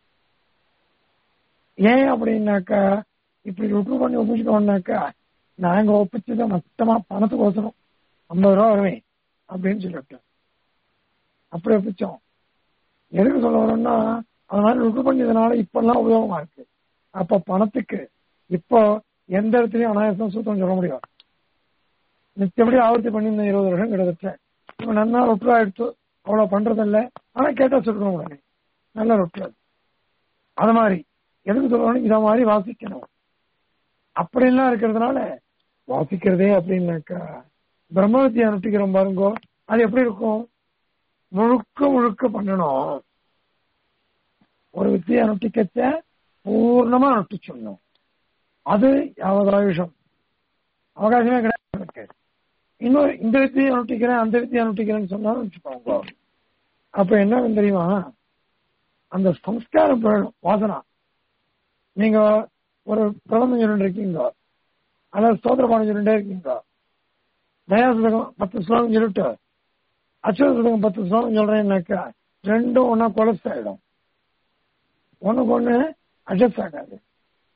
ஏன் அப்படின்னாக்கா இப்படி ருட்டு பண்ணி ஒப்பிச்சிட்டோம்னாக்கா நாங்க ஒப்பிச்சதை மொத்தமா பணத்துக்கு ஒசரம் ஐம்பது ரூபா வருவேன் அப்படின்னு சொல்லிட்டு அப்படி ஒப்பிச்சோம் எதுக்கு சொல்ல வரோம்னா அது மாதிரி ருட்டு பண்ணதுனால இப்பெல்லாம் உபயோகமா இருக்கு அப்ப பணத்துக்கு இப்போ எந்த இடத்துலயும் அனாயாசம் சூத்திரம் சொல்ல முடியாது மிச்சபடி ஆவர்த்தி பண்ணி இந்த இருபது வருஷம் கிட்டத்தட்ட இப்ப நன்னா ரொட்டுலா எடுத்து அவ்வளவு பண்றதில்ல ஆனா கேட்டா சொல்லணும் உடனே நல்ல ரொட்டு அது அது மாதிரி எதுக்கு சொல்லணும் இத மாதிரி வாசிக்கணும் அப்படிலாம் இருக்கிறதுனால வாசிக்கிறதே அப்படின்னாக்கா பிரம்ம வித்தியை அனுஷ்டிக்கிறோம் பாருங்கோ அது எப்படி இருக்கும் முழுக்க முழுக்க பண்ணணும் ஒரு வித்தியை அனுஷ்டிக்கச்ச பூர்ணமா அனுஷ்டிச்சிடணும் அது யாவதாயுஷம் அவகாசமே கிடையாது எனக்கு. இன்னொரு இந்த வித்தியை அனுஷ்டிக்கிறேன் அந்த வித்தியை அனுஷ்டிக்கிறேன்னு சொன்னாலும் வச்சுக்கோங்க அப்ப என்ன ஆகும் தெரியுமா அந்த சம்ஸ்காரம் போயிடும் வாசனா நீங்க ஒரு பிரபந்தம் சொல்லிட்டு இருக்கீங்க அல்லது ஸ்தோத்திர பாடம் சொல்லிட்டே இருக்கீங்க தயாசுதகம் பத்து ஸ்லோகம் சொல்லிட்டு அச்சுதகம் பத்து ஸ்லோகம் சொல்றேன்னாக்கா ரெண்டும் ஒன்னா கொலஸ் ஆயிடும் ஒண்ணுக்கு ஒண்ணு அட்ஜஸ்ட் ஆகாது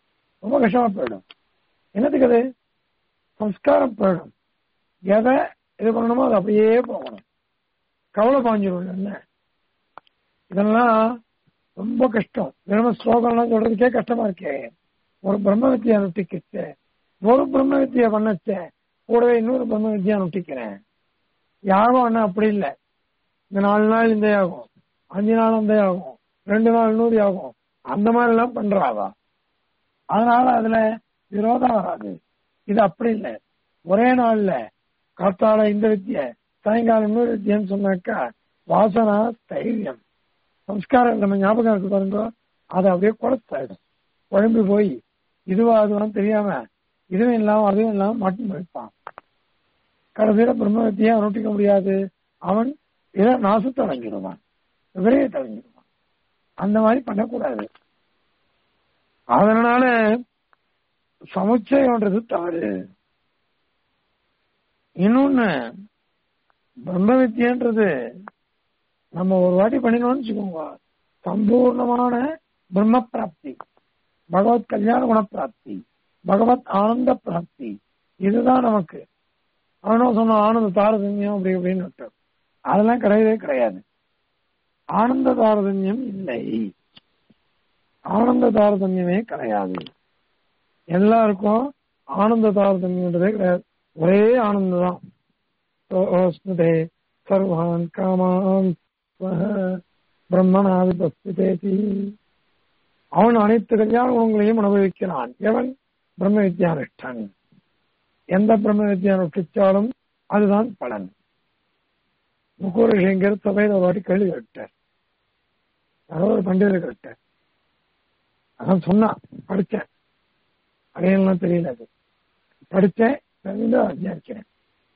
ரொம்ப கஷ்டமா போயிடும் என்னத்துக்கு அது சம்ஸ்காரம் போயிடும் எதை இது பண்ணணுமோ அது அப்படியே போகணும் கவலை பாஞ்சிடும் என்ன இதெல்லாம் ரொம்ப கஷ்டம் வெறும் ஸ்லோகம்லாம் சொல்றதுக்கே கஷ்டமா இருக்கே ஒரு பிரம்ம வித்தியை நுட்டிக்கிச்சு ஒரு பிரம்ம வித்தியை பண்ணச்சே கூடவே இன்னொரு பிரம்ம வித்தியா நுட்டிக்கிறேன் யாரும் அண்ணா அப்படி இல்லை இந்த நாலு நாள் இந்த ஆகும் அஞ்சு நாள் அந்த ஆகும் ரெண்டு நாள் இன்னொரு ஆகும் அந்த மாதிரி எல்லாம் பண்றாவா அதனால அதுல விரோதம் வராது இது அப்படி இல்லை ஒரே நாள்ல காத்தால இந்த வித்திய சாயங்காலம் இன்னொரு வித்தியன்னு சொன்னாக்கா வாசனா தைரியம் சம்ஸ்காரம் நம்ம ஞாபகம் இருக்கு பாருங்க அதை அப்படியே குழப்பாயிடும் குழம்பு போய் இதுவா அதுவான்னு தெரியாம இதுவும் இல்லாம அதுவும் இல்லாம மாட்டி வைப்பான் கடைசியில பிரம்ம வித்தியை நோட்டிக்க முடியாது அவன் இதை நாசத்தை அடைஞ்சிடுவான் விரையத்தை அடைஞ்சிடுவான் அந்த மாதிரி பண்ணக்கூடாது அதனால சமுச்சயம்ன்றது தவறு இன்னொன்னு பிரம்ம வித்தியன்றது நம்ம ஒரு வாட்டி பண்ணினோம்னு வச்சுக்கோங்க சம்பூர்ணமான பிரம்ம பிராப்தி பகவத் கல்யாண குண பிராப்தி பகவத் ஆனந்த பிராப்தி இதுதான் நமக்கு அவனும் சொன்ன ஆனந்த தாரதமியம் அப்படி அப்படின்னு அதெல்லாம் கிடையவே கிடையாது ஆனந்த தாரதமியம் இல்லை ஆனந்த தாரதமியமே கிடையாது எல்லாருக்கும் ஆனந்த தாரதமியன்றதே கிடையாது ஒரே ஆனந்தம் தான் சர்வான் காமான் பிரம்மனாதிபஸ்திதேதி அவன் அனைத்து கல்யாண குணங்களையும் அனுபவிக்கிறான் எவன் பிரம்ம வித்யானிஷ்டன் எந்த பிரம்ம வித்யானுஷ்டிச்சாலும் அதுதான் பலன் முக்கூரேஷங்கர் சபையில் ஒரு வாட்டி கேள்வி கேட்டார் யாரோ ஒரு பண்டிதர் கேட்டார் அதான் சொன்னான் படிச்சேன் அடையலாம் தெரியல அது படிச்சேன் விசாரிக்கிறேன்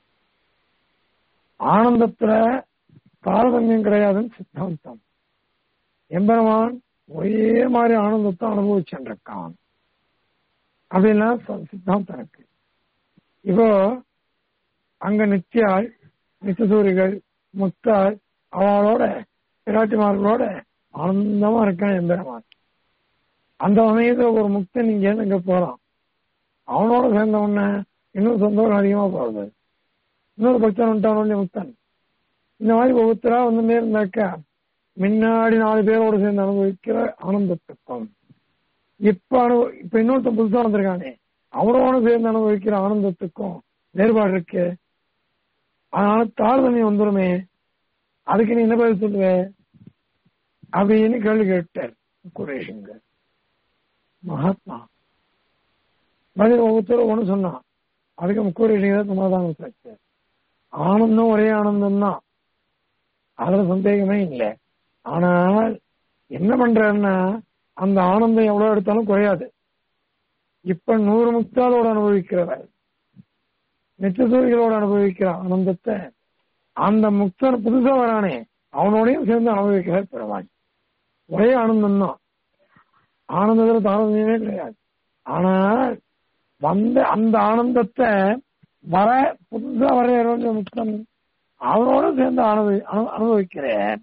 ஆனந்தத்துல தாரதமியம் கிடையாதுன்னு சித்தாந்தம் எம்பெருமான் ஒரே மாதிரி ஆனந்தத்தை அனுபவிச்சுருக்கான் அப்படின்னா சித்தாந்தம் இருக்கு இப்போ அங்க நித்தியாள் நித்திசூரிகள் முத்தாள் அவளோட பிராட்டிமார்களோட ஆனந்தமா இருக்கான் எம்பெருமான் அந்த சமயத்துல ஒரு முக்தன் இங்க இருந்து இங்க போறான் அவனோட சேர்ந்த உடனே இன்னும் சந்தோஷம் அதிகமா போறது இன்னொரு பக்தன் வந்துட்டான் முக்தன் இந்த மாதிரி ஒவ்வொருத்தரா வந்து இருந்தாக்கா முன்னாடி நாலு பேரோட சேர்ந்து அனுபவிக்கிற ஆனந்தத்துக்கும் இப்ப அனு இப்ப இன்னொருத்தன் புதுசா வந்திருக்கானே அவரோட சேர்ந்து அனுபவிக்கிற ஆனந்தத்துக்கும் வேறுபாடு இருக்கு அதனால தாழ்தன்மை வந்துருமே அதுக்கு நீ என்ன பதில் சொல்லுவ அப்படின்னு கேள்வி கேட்டார் குரேஷங்க மகாத்மா பதில் ஒவ்வொருத்தரும் ஒண்ணு சொன்னான் அதுக்கு முக்கூரேஷங்க சமாதானம் சாச்சு ஆனந்தம் ஒரே ஆனந்தம் தான் அதுல சந்தேகமே இல்லை ஆனால் என்ன பண்றன்னா அந்த ஆனந்தம் எவ்வளவு எடுத்தாலும் குறையாது இப்ப நூறு முக்தாலோட அனுபவிக்கிறவர் நிச்சசூரிகளோட அனுபவிக்கிற ஆனந்தத்தை அந்த முக்தன் புதுசா வரானே அவனோடையும் சேர்ந்து அனுபவிக்கிறார் பெருமாள் ஒரே ஆனந்தம் தான் ஆனந்தத்துல தானந்தமே கிடையாது ஆனால் வந்த அந்த ஆனந்தத்தை வர புதுசா வர முக்தன் அவனோட சேர்ந்து அனுபவி அனுபவிக்கிறேன்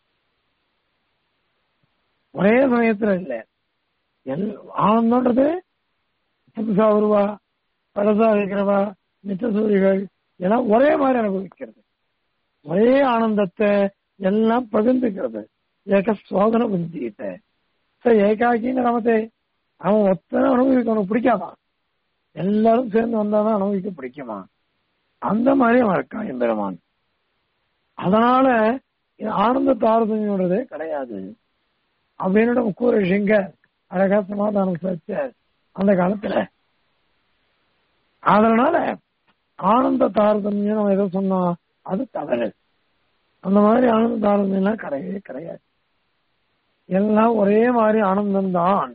ஒரே சமயத்துல இல்ல எல் ஆனந்தம்ன்றது புதுசா வருவா பழசா இருக்கிறவா நித்தசூரிகள் எல்லாம் ஒரே மாதிரி அனுபவிக்கிறது ஒரே ஆனந்தத்தை எல்லாம் பகிர்ந்துக்கிறது ஏக சோதனை புஞ்சிட்ட சரி ஏகாக்கின்னு நமத்தே அவன் ஒத்தனை அனுபவிக்க அவனுக்கு பிடிக்காதான் எல்லாரும் சேர்ந்து வந்தாதான் அனுபவிக்க பிடிக்குமா அந்த மாதிரி அவன் இருக்கான் எம்பெருமான் அதனால ஆனந்த தாரதமியோடதே கிடையாது அப்படின்னு முக்கூர விஷயங்க அழகா சமாதானம் வச்ச அந்த காலத்துல அதனால ஆனந்த தாரதமியம் நம்ம எதோ சொன்னோம் அது தவறு அந்த மாதிரி ஆனந்த தாரதமியம்லாம் கிடையவே கிடையாது எல்லாம் ஒரே மாதிரி ஆனந்தம் தான்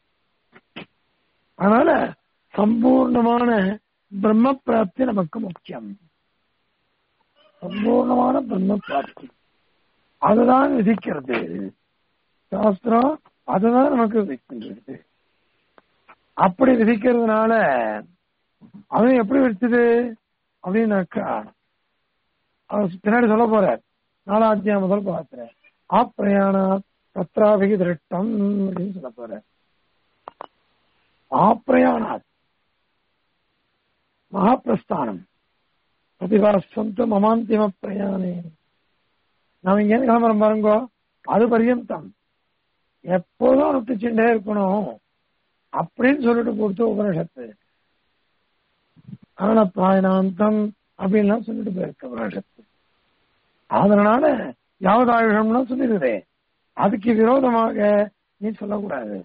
அதனால சம்பூர்ணமான பிரம்ம பிராப்தி நமக்கு முக்கியம் சம்பூர்ணமான பிரம்ம பிராப்தி அதுதான் விதிக்கிறது சாஸ்திரம் அதுதான் நமக்கு விதிக்கின்றது அப்படி விதிக்கிறதுனால அவன் எப்படி விடுச்சது அப்படின்னாக்கா அவர் பின்னாடி சொல்ல போற நாலாத்தியா முதல் பார்க்கிறேன் ஆப்பிரயாண பத்ராபிகி திருட்டம் அப்படின்னு சொல்ல போற மகாப்பிரயாணாத் மகாபிரஸ்தானம் பிரதிபாசந்த மமாந்திம பிரயாணே நாம் இங்க இருந்து கிளம்புறோம் பாருங்க அது பரியந்தம் எப்போதும் அனுப்பிச்சுட்டே இருக்கணும் அப்படின்னு சொல்லிட்டு கொடுத்து உபனிஷத்து அதனால பிராயணாந்தம் அப்படின்லாம் சொல்லிட்டு போயிருக்கு உபனிஷத்து அதனால யாவதாயுஷம்னா சொல்லிடுதே அதுக்கு விரோதமாக நீ சொல்லக்கூடாது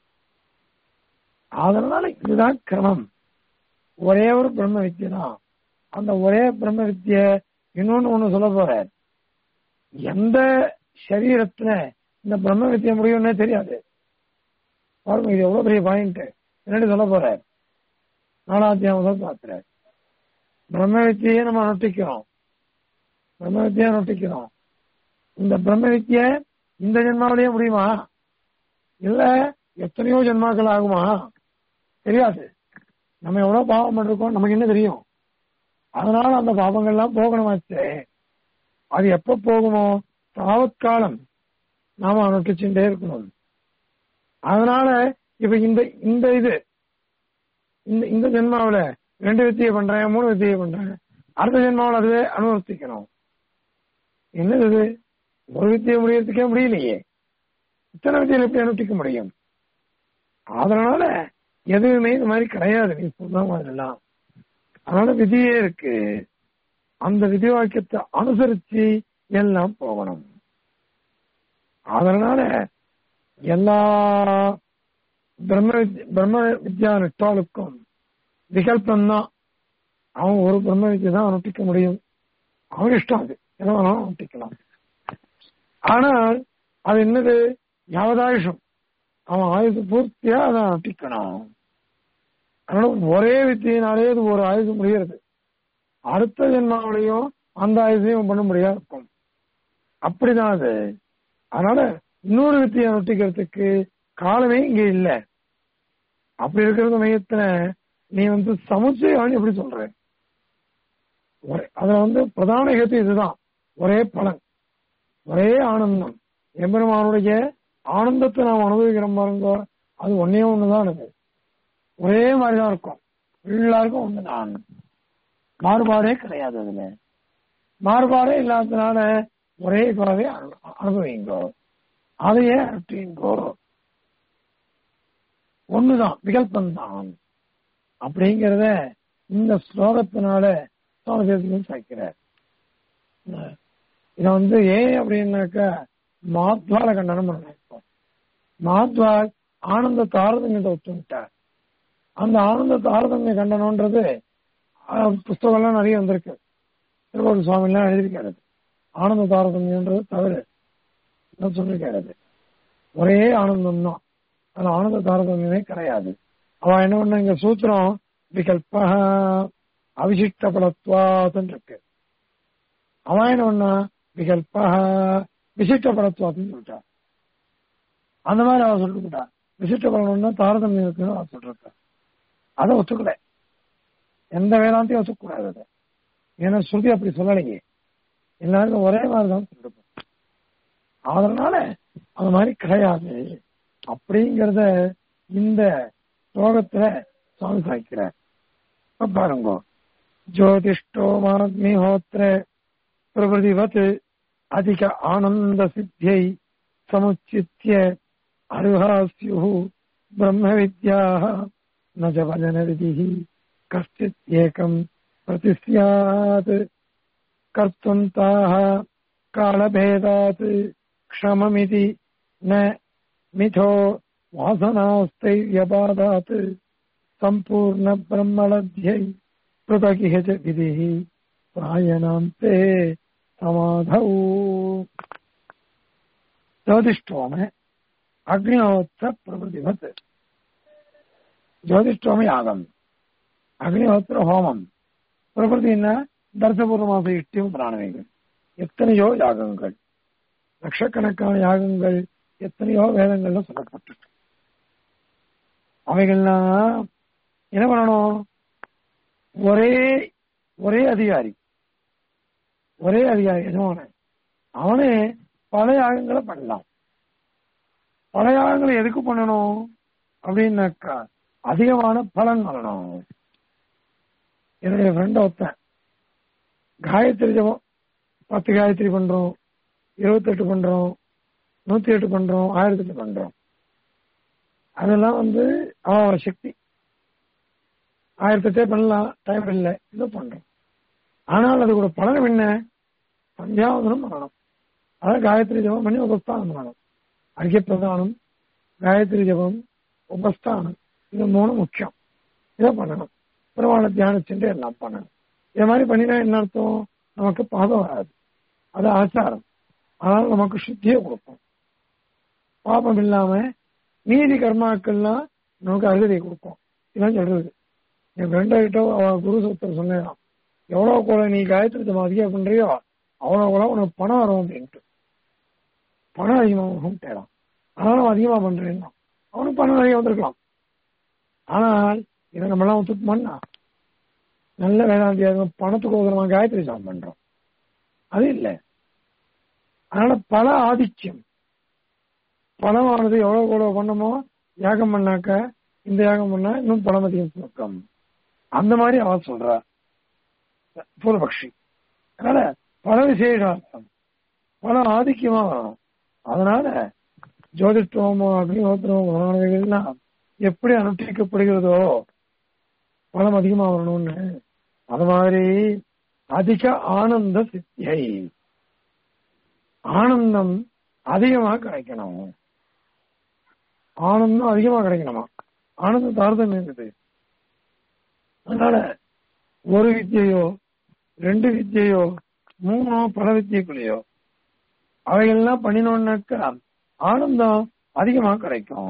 அதனால இதுதான் கிரமம் ஒரே ஒரு பிரம்ம வித்தியை தான் அந்த ஒரே பிரம்ம வித்திய இன்னொன்னு ஒண்ணு சொல்ல போற எந்த சரீரத்துல இந்த பிரம்ம வித்தியை முடியும்னே தெரியாது பாருங்க இது எவ்வளவு பெரிய பாயிண்ட் என்னடி சொல்ல போற நாலாத்தியம் முதல் பாத்திர பிரம்ம வித்தியை நம்ம நொட்டிக்கிறோம் பிரம்ம வித்தியை நொட்டிக்கிறோம் இந்த பிரம்ம வித்திய இந்த ஜென்மாவிலேயே முடியுமா இல்ல எத்தனையோ ஜென்மாக்கள் ஆகுமா தெரியாது நம்ம எவ்வளவு பாவம் பண்ணிருக்கோம் நமக்கு என்ன தெரியும் அதனால அந்த பாவங்கள்லாம் போகணுமாச்சே அது எப்ப போகுமோ தாவத்காலம் நாம அனுஷ்டிச்சுட்டே இருக்கணும் அதனால இப்ப இந்த இந்த இது இந்த இந்த ஜென்மாவில ரெண்டு வித்தியை பண்றேன் மூணு வித்தியை பண்றேன் அடுத்த ஜென்மாவில் அதுவே அனுவர்த்திக்கணும் என்னது இது ஒரு வித்தியை முடியறதுக்கே முடியலையே இத்தனை வித்தியில் எப்படி அனுஷ்டிக்க முடியும் அதனால எதுவுமே இந்த மாதிரி கிடையாது நீ சொன்ன மாதிரிலாம் அதனால விதியே இருக்கு அந்த விதி வாக்கியத்தை அனுசரிச்சு எல்லாம் போகணும் அதனால எல்லா பிரம்ம வித்ய- பிரம்ம வித்யா நிட்டாளுக்கும் விகல்பம் தான் அவன் ஒரு பிரம்ம வித்யை தான் அனுஷ்டிக்க முடியும் அவன் இஷ்டம் அது என்ன வேணாலும் அனுஷ்டிக்கலாம் ஆனால் அது என்னது யாவதாயுஷம் அவன் ஆயுசு பூர்த்தியா அதை அனுஷ்டிக்கணும் அதனால ஒரே வித்தியினாலே அது ஒரு ஆயுசு முடிகிறது அடுத்த ஜென்மாவிலையும் அந்த ஆயுசையும் பண்ண முடியாது இருக்கும் அப்படிதான் அது அதனால இன்னொரு வித்தியை நொட்டிக்கிறதுக்கு காலமே இங்க இல்ல அப்படி இருக்கிற சமயத்துல நீ வந்து சமுச்சயம் எப்படி சொல்ற ஒரே- அதுல வந்து பிரதான ஹேத்து இதுதான் ஒரே பலன் ஒரே ஆனந்தம் எம்பெருமானுடைய ஆனந்தத்தை நாம் அனுபவிக்கிறோம் பாருங்க அது ஒன்னே ஒண்ணுதான் அது ஒரே மாதிரிதான் இருக்கும் எல்லாருக்கும் ஒண்ணுதான் மாறுபாடே கிடையாது அதுல மாறுபாடே இல்லாததுனால ஒரே குறவே அனுபவிங்கோ அதையே அற்றீங்கோ ஒண்ணுதான் விகல்பந்தான் அப்படிங்கிறத இந்த ஸ்லோகத்தினால சுவாமி தேசிகன் சாய்க்கிறார் இதை வந்து ஏன் அப்படின்னாக்கா மாத்வால கண்டனம் பண்ண மாத்வால் ஆனந்த தாரதமியத்தை ஒத்துவிட்டார் அந்த ஆனந்த தாரதமிய கண்டனம்ன்றது அஹ், புஸ்தகம்லாம் நிறைய வந்திருக்கு திருவள்ளுவர் சுவாமி எல்லாம் எழுதியிருக்காரு ஆனந்த தாரதமியன்றது தவறு நான் சொல்லியிருக்காரு அது. ஒரே ஆனந்தம் தான் அது ஆனந்த தாரதமியமே கிடையாது அவன் என்ன பண்ண இங்க சூத்திரம் விகல்ப அவிசிஷ்ட பலத்வாதன் இருக்கு அவன் என்ன பண்ணா விகல்ப விசிஷ்ட பலத்வாதுன்னு சொல்லிட்டான் அந்த மாதிரி அவன் சொல்லிட்டு விசிஷ்ட பலம்னா தாரதமியம் இருக்குன்னு அவன் சொல்லிருக்க அதை ஒத்துக்கல எந்த வேதாந்தையும் ஒத்துக்கூடாது அதை ஏன்னா ஸ்ருதி அப்படி சொல்லலையே எல்லாருக்கும் ஒரே மாதிரி தான் சொல்லிருப்போம் அதனால அது மாதிரி கிடையாது அப்படிங்கறத இந்த ஸ்லோகத்துல சுவாமி சாய்க்கிறார் இப்ப பாருங்க ஜோதிஷ்டோ மாக்னிஹோத்திர பிரபதிவத் அதிக ஆனந்த சித்தியை சமுச்சித்ய அருகாஸ்யு பிரம்ம வித்யாக ந ச வஜன விதிः கஷ்டித் ஏகம் பிரதிஸ்யாத் கர்த்துந்தாः காலபேதாத் क्षममिति न मिथो वासनास्तैर्यपादात् सम्पूर्णब्रह्मलब्ध्यै पृथगिह च विधिः प्रायणान्ते समाधौ ज्योतिष्ठोम अग्निहोत्र प्रभृतिवत् ஜோதிஷ்டோம யாகம் அக்னிஹோத்திர ஹோமம் பிரபதினா தர்சபூர்வமாக இஷ்டியும் பிராணவைகள் எத்தனையோ யாகங்கள் லட்சக்கணக்கான யாகங்கள் எத்தனையோ வேதங்கள்ல சொல்லப்பட்டிருக்கு அவைகள்லாம் என்ன பண்ணணும் ஒரே ஒரே அதிகாரி ஒரே அதிகாரி எஜமான அவனே பல யாகங்களை பண்ணலாம் பல யாகங்களை எதுக்கு பண்ணணும் அப்படின்னாக்கா அதிகமான பலன் வரணும் என்னுடைய ஃப்ரெண்ட் ஒருத்தன் காயத்ரி ஜபம் பத்து காயத்ரி பண்றோம் இருபத்தெட்டு பண்றோம் நூத்தி எட்டு பண்றோம் ஆயிரத்தி எட்டு பண்றோம் அதெல்லாம் வந்து அவன் சக்தி ஆயிரத்தி எட்டே பண்ணலாம் டைம் இல்லை இதை பண்றோம் ஆனால் அது கூட பலன் என்ன சந்தியாவதனம் பண்ணணும் அதாவது காயத்ரி ஜபம் பண்ணி உபஸ்தானம் பண்ணணும் அர்க்கிய பிரதானம் காயத்ரி ஜபம் உபஸ்தானம் இது மூணு முக்கியம் இதை பண்ணணும் பெருமாளை தியானிச்சுட்டு எல்லாம் பண்ணணும் இது மாதிரி பண்ணினா என்ன அர்த்தம் நமக்கு பாதம் வராது அது ஆச்சாரம் அதனால நமக்கு சுத்தியை கொடுக்கும் பாபம் இல்லாம நீதி கர்மாக்கள்லாம் நமக்கு அருகதை கொடுக்கும் இதான் சொல்றது என் ஃப்ரெண்ட கிட்ட அவ குரு சூத்திரம் சொன்னேன் எவ்வளவு கூட நீ காயத்ரி ஜபம் அதிகம் பண்றியோ அவ்வளவு கூட உனக்கு பணம் வரும் அப்படின்ட்டு பணம் அதிகமாகும் தேடாம் அதனால அவன் அதிகமா பண்றேன்னா அவனுக்கு பணம் நிறைய வந்திருக்கலாம் ஆனால் இதை நம்ம எல்லாம் ஒத்துக்கு பண்ணா நல்ல வேதாந்தியாக பணத்துக்கு உதவமா காயத்ரி ஜபம் பண்றோம் அது இல்லை அதனால பல ஆதிக்கம் பணமானது எவ்வளவு கூட பண்ணமோ யாகம் பண்ணாக்க இந்த யாகம் பண்ணா இன்னும் பணம் அதிகம் சுருக்கம் அந்த மாதிரி அவன் சொல்றா பூர்வபக்ஷி அதனால பல விசேஷார்த்தம் பல ஆதிக்கமா வரும் அதனால ஜோதிஷ்டோமோ அக்னிஹோத்திரமோ முதலானவைகள்லாம் எப்படி அனுஷ்டிக்கப்படுகிறதோ பலம் அதிகமா வரணும்னு அது மாதிரி அதிக ஆனந்த சித்தியை ஆனந்தம் அதிகமா கிடைக்கணும் ஆனந்தம் அதிகமா கிடைக்கணுமா ஆனந்த தாரதமியம் இருக்குது அதனால ஒரு வித்தியையோ ரெண்டு வித்தியையோ மூணோ பல வித்தியக்குள்ளேயோ அவைகள்லாம் பண்ணினோம்னாக்கா ஆனந்தம் அதிகமா கிடைக்கும்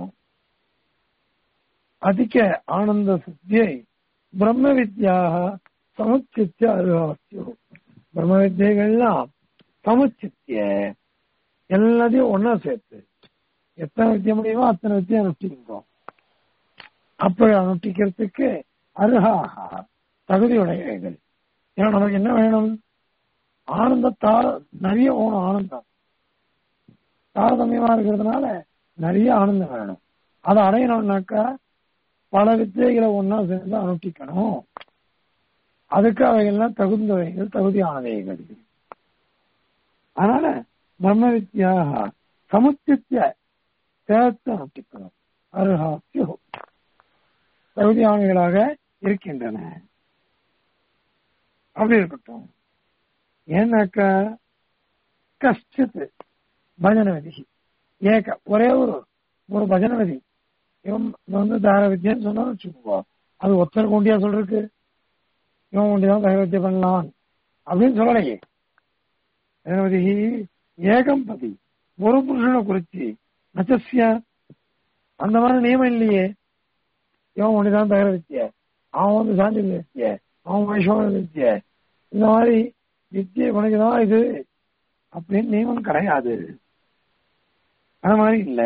அதிக ஆனந்த சித்தியை பிரம்ம வித்யாக சமுச்சித்திய அருகாசியோ பிரம்ம வித்தியைகள்லாம் சமுச்சித்திய எல்லாத்தையும் ஒன்னா சேர்த்து எத்தனை வித்திய முடியுமோ அத்தனை வித்தியை அனுஷ்டிக்கிறோம் அப்படி அனுஷ்டிக்கிறதுக்கு அருகாக தகுதியுடையவைகள் ஏன்னா நமக்கு என்ன வேணும் ஆனந்தத்தா நிறைய ஓணும் ஆனந்தம் தாரதமியமா இருக்கிறதுனால நிறைய ஆனந்தம் வேணும் அதை அடையணும்னாக்கா பல வித்தியைகளை ஒன்னா சேர்ந்து அனுஷ்டிக்கணும் அதுக்கு அவைகள்லாம் தகுந்தவைகள் தகுதியானவைகள் அதனால பிரம்ம வித்யாக சமுச்சித்திய சேர்த்து அனுஷ்டிக்கணும் அருகாசியோ தகுதியானவைகளாக இருக்கின்றன அப்படி இருக்கட்டும் ஏன்னாக்கா கஷ்டித் பஜன விதி ஏக ஒரே ஒரு ஒரு பஜன விதி இவன் வந்து தார வித்தியன்னு சொன்னா வச்சுக்கோ அது ஒத்தர் கொண்டியா சொல்றதுக்கு இவன் கொண்டிதான் தார வித்தியை பண்ணலாம் அப்படின்னு சொல்லலையே பஜனவதி ஏகம் பதி ஒரு புருஷனை குறிச்சு நச்சசிய அந்த மாதிரி நியமம் இல்லையே இவன் ஒண்ணுதான் தகர வித்திய அவன் வந்து சாண்டில் வித்திய அவன் வைஷ்ணவ வித்திய இந்த மாதிரி வித்தியை உனக்குதான் இது அப்படின்னு நியமம் கிடையாது அந்த மாதிரி இல்ல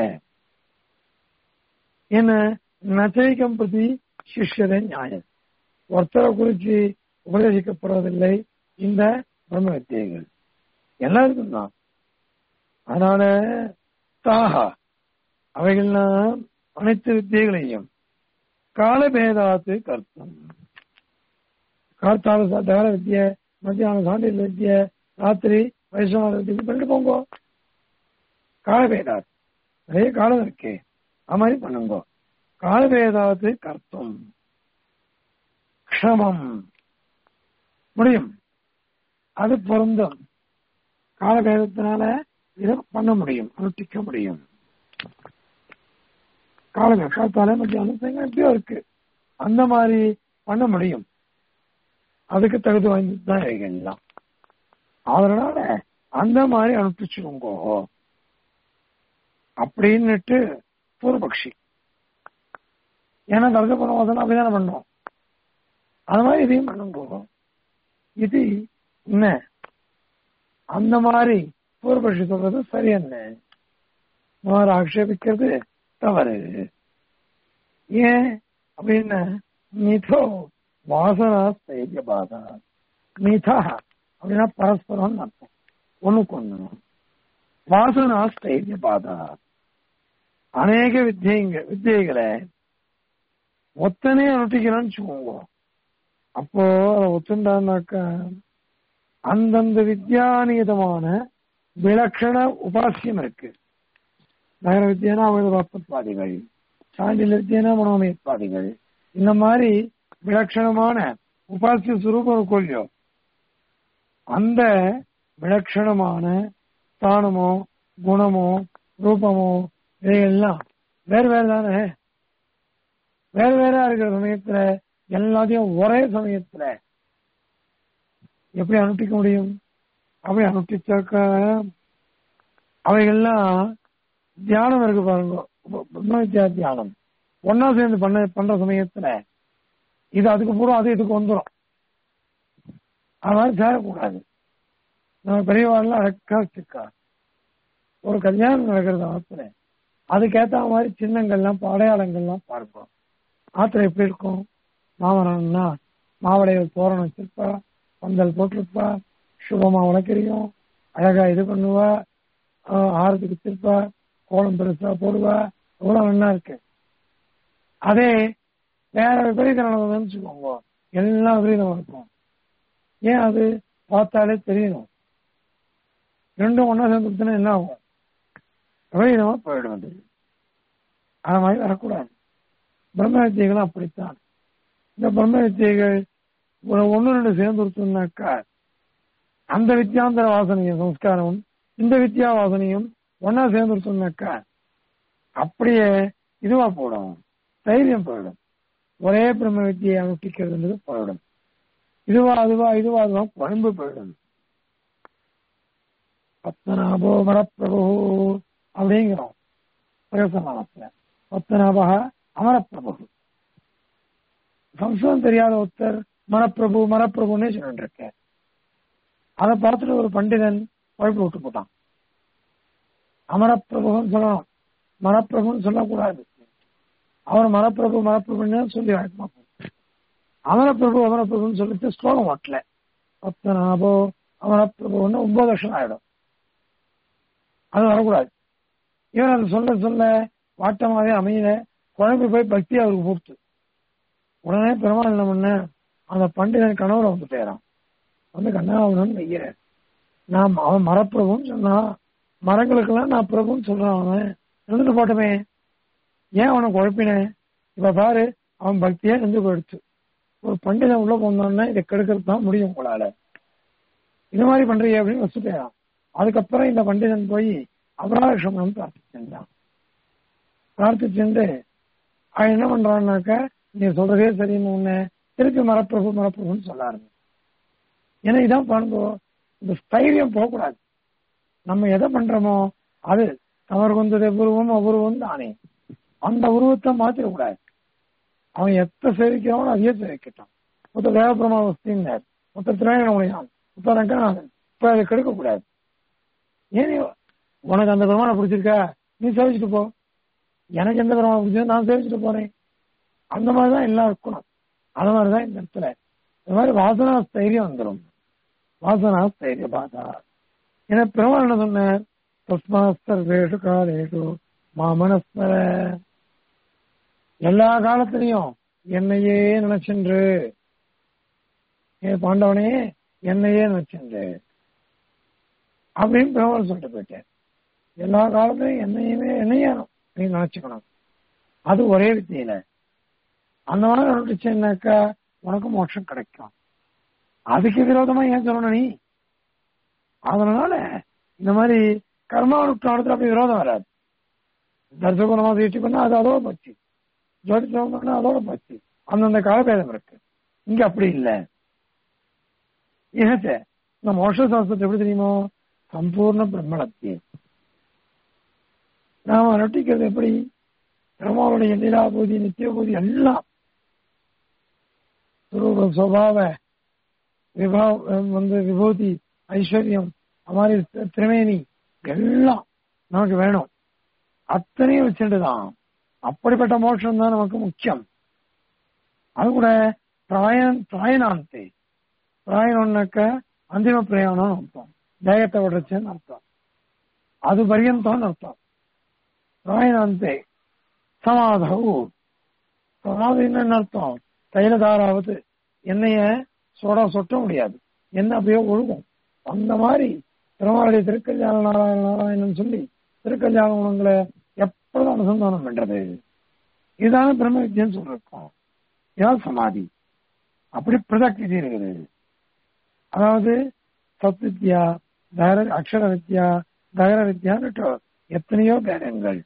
என்ன நச்சைக்கம் பத்தி சிஷ்யத நியாயம் ஒருத்தரை குறிச்சு உபதேசிக்கப்படுவதில்லை இந்த பிரம்ம வித்தியைகள் எல்லாருக்கும் தான் அதனால தாகா அவைகள்லாம் அனைத்து வித்தியைகளையும் காலபேதாத்து கர்த்தம் கார்த்தால தகர வித்திய மத்தியானம் சாண்டில் வித்திய ராத்திரி வைஷ்ணவ வித்தியை பண்ணிட்டு போங்க காலபேதாத் நிறைய காலம் இருக்கு அது மாதிரி பண்ணுங்க காலபேதாத்து கர்த்தம் க்ஷமம் முடியும் அது பொருந்தும் காலபேதத்தினால இதை பண்ண முடியும் அனுஷ்டிக்க முடியும் காலமே காத்தால மத்தியானம் சாயங்காலம் எப்படியோ இருக்கு அந்த மாதிரி பண்ண முடியும் அதுக்கு தகுதி வாய்ந்தது தான் எல்லாம் அதனால அந்த மாதிரி அனுப்பிச்சுக்கோங்க அப்படின்னுட்டு பூர்வபக்ஷி ஏன்னா தர்க்க பரமாசனம் அப்படிதானே பண்ணோம் அது மாதிரி இதையும் பண்ணுங்க இது என்ன அந்த மாதிரி பூர்வபக்ஷி சொல்றது சரி என்ன இந்த மாதிரி ஆக்ஷேபிக்கிறது தவறு ஏன் அப்படின்னா மிதோ வாசனா ஸ்தைரிய பாதா மிதா அப்படின்னா பரஸ்பரம் அர்த்தம் ஒண்ணுக்கு ஒண்ணு வாசனா ஸ்தைரிய பாதா அநேக வித்தியங்க வித்தியைகளை ஒத்தனே அனுஷ்டிக்கிறான்னு வச்சுக்கோங்க அப்போ அதை ஒத்துண்டான்னாக்கா அந்தந்த வித்யாநியதமான விலட்சண உபாசியம் இருக்கு நகர வித்தியானா அவதவாத்மத்வாதிகள் சாண்டில் வித்தியானா மனோமயத்வாதிகள் இந்த மாதிரி விலட்சணமான உபாசிய சுரூபம் கொள்ளியோ அந்த விலட்சணமான ஸ்தானமோ குணமோ ரூபமோ இதையெல்லாம் வேறு வேறு தானே வேறு வேறா இருக்கிற சமயத்துல எல்லாத்தையும் ஒரே சமயத்துல எப்படி அனுஷ்டிக்க முடியும் அப்படி அனுஷ்டிச்சாக்க அவைகள்லாம் தியானம் இருக்கு பாருங்க பிரம்ம வித்யா தியானம் ஒன்னா சேர்ந்து பண்ண பண்ற சமயத்துல இது அதுக்கு பூரா அது இதுக்கு வந்துடும் அது மாதிரி சேரக்கூடாது நம்ம பெரியவாள்லாம் அழகா வச்சிருக்கா ஒரு கல்யாணம் நடக்கிறது ஆத்துல அதுக்கேத்த மாதிரி சின்னங்கள்லாம் அடையாளங்கள்லாம் பார்ப்போம் ஆத்துல எப்படி இருக்கும் மாமரம்னா மாவடைய தோரணம் வச்சிருப்பா பந்தல் போட்டிருப்பா சுபமா உனக்கறியும் அழகா இது பண்ணுவா ஆரத்துக்கு வச்சிருப்பா கோலம் பெருசா போடுவா எவ்வளவு நல்லா இருக்கு அதே வேற விபரீதம் நடந்ததுன்னு வச்சுக்கோங்க எல்லாம் விபரீதமா இருக்கும் ஏன் அது பார்த்தாலே தெரியணும் ரெண்டும் ஒன்னா சேர்ந்துச்சுன்னா என்ன ஆகும் விபரீதமா போயிடும் அது அது மாதிரி வரக்கூடாது பிரம்ம வித்தியைகளும் அப்படித்தான் இந்த பிரம்ம வித்தியைகள் ஒன்னு ரெண்டு சேர்ந்து கொடுத்தோம்னாக்கா அந்த வித்யாந்தர வாசனையும் சம்ஸ்காரமும் இந்த வித்யா வாசனையும் ஒன்னா சேர்ந்து கொடுத்தோம்னாக்கா அப்படியே இதுவா போடும் தைரியம் போயிடும் ஒரே பிரம்ம வித்தியை அனுஷ்டிக்கிறதுன்றது போயிடும் இதுவா அதுவா இதுவா அதுவா குழம்பு போயிடும் பத்மநாபோ மரப்பிரபு அப்படிங்கிறோம் பிரகசமானத்துல பத்மநாபா அமரப்பிரபு சம்ஸ்கிருதம் தெரியாத ஒருத்தர் மரப்பிரபு மரப்பிரபுன்னே சொல்லிட்டு இருக்க அதை பார்த்துட்டு ஒரு பண்டிதன் குழப்பி விட்டு போட்டான் அமரப்பிரபுன்னு சொல்லணும் மரப்பிரபுன்னு சொல்லக்கூடாது அவர் மரப்பிரபு மரப்பிரபுன்னு சொல்லி வழக்கமா அமரப்பிரபு அமரப்பிரபுன்னு சொல்லிட்டு ஸ்லோகம் ஓட்டல பத்மநாபோ அமரப்பிரபுன்னு ஒன்பது வருஷம் ஆயிடும் அது வரக்கூடாது இவன் அதை சொல்ல சொல்ல வாட்டமாவே அமையல குழம்பு போய் பக்தி அவருக்கு போட்டு உடனே பெருமாள் என்ன பண்ண அந்த பண்டிதன் கனவுல வந்து பேரான் வந்து கண்ணாவனு வைக்கிற நான் அவன் மரப்பிரபுன்னு சொன்னான் மரங்களுக்கெல்லாம் நான் பிரபுன்னு சொல்றான் அவன் இருந்துட்டு போட்டமே ஏன் அவனை குழப்பினேன் இப்ப பாரு அவன் பக்தியே நின்று போயிடுச்சு ஒரு பண்டிதன் உள்ள போனோம்னா இதை கெடுக்கிறது தான் முடியும் உங்களால இது மாதிரி பண்றீங்க அப்படின்னு வச்சுட்டேன் அதுக்கப்புறம் இந்த பண்டிதன் போய் அபராதம் பிரார்த்திச்சிருந்தான் பிரார்த்திச்சுட்டு அவன் என்ன பண்றான்னாக்க நீ சொல்றதே சரின்னு உன்ன திருப்பி மரப்பிரபு மரப்பிரபுன்னு சொல்ல ஆரம்பி ஏன்னா இதான் பண்ணுங்க இந்த ஸ்தைரியம் போகக்கூடாது நம்ம எதை பண்றோமோ அது தவறு வந்தது உருவம் அபூர்வம் தானே அந்த உருவத்தை மாத்திரக்கூடாது அவன் எத்த சேவிக்கிறானோ அதையே சேவிக்கட்டும் மொத்த தேவபிரமா வஸ்தினர் மொத்த திரையண உடையான் மொத்த ரங்கநாதன் இப்ப அதை கெடுக்கக்கூடாது ஏன் உனக்கு அந்த பெருமானை பிடிச்சிருக்கா நீ சேவிச்சுட்டு போ எனக்கு எந்த பெருமானை பிடிச்சது நான் சேவிச்சுட்டு போறேன் அந்த மாதிரிதான் எல்லாம் இருக்கணும் அது மாதிரிதான் இந்த இடத்துல இந்த மாதிரி வாசனா ஸ்தைரியம் வந்துடும் வாசனா ஸ்தைரிய பாதா என பெருமாள் என்ன சொன்னார் தஸ்மாஸ்தர்வேஷு காலேஷு மாமனஸ்மர எல்லா காலத்திலையும் என்னையே நினைச்சென்று ஏ பாண்டவனே என்னையே நினைச்சென்று அப்படின்னு பெருமாள் சொல்லிட்டு போயிட்டேன் எல்லா காலத்திலையும் என்னையுமே என்னையே நீ நினைச்சுக்கணும் அது ஒரே வித்தியில அந்த மாதிரி நினைச்சுன்னாக்கா உனக்கு மோட்சம் கிடைக்கும் அதுக்கு விரோதமா ஏன் சொல்லணும் நீ அதனால இந்த மாதிரி கர்மானுஷ்டானத்துல அப்படி விரோதம் வராது தர்சகுணமா சிகிச்சை பண்ணா அது அதோட பச்சு ஜோதிஷம் பண்ணா அதோட பச்சு அந்தந்த காலபேதம் இருக்கு இங்க அப்படி இல்லை ஏச்ச இந்த மோஷ சாஸ்திரத்தை எப்படி தெரியுமோ சம்பூர்ண பிரம்மணத்தி நாம நட்டிக்கிறது எப்படி பிரம்மாவுடைய லீலாபூதி நித்தியபூதி எல்லாம் சுரூப சுவாவ விபா வந்து விபூதி ஐஸ்வர்யம் மாதிரி திரிவேணி எல்லாம் நமக்கு வேணும் அத்தனையும் வச்சுட்டுதான் அப்படிப்பட்ட மோட்சம் தான் நமக்கு முக்கியம் அது கூட பிராயன் பிராயணாந்தே பிராயணம்னாக்க அந்திம பிரயாணம்னு அர்த்தம் தேகத்தை விடுறச்சுன்னு அர்த்தம் அது பரியந்தம்னு அர்த்தம் பிராயணாந்தே சமாதவு சமாதின்னு என்ன அர்த்தம் தைலதாராவது எண்ணெய சோடா சொட்ட முடியாது எண்ணெய் அப்படியே ஒழுகும் அந்த மாதிரி திருமாவளி திருக்கல்யாண நாராயண நாராயணன் சொல்லி திருக்கல்யாண குணங்களை எப்பொழுதும் அனுசந்தானம் பண்றது இதுதானே பிரம்ம வித்யன்னு சொல்லிருக்கோம் இதான் சமாதி அப்படி பிரதக் விதி இருக்குது அதாவது சத் வித்யா தகர அக்ஷர வித்யா தகர வித்யான்னு எத்தனையோ பேதங்கள்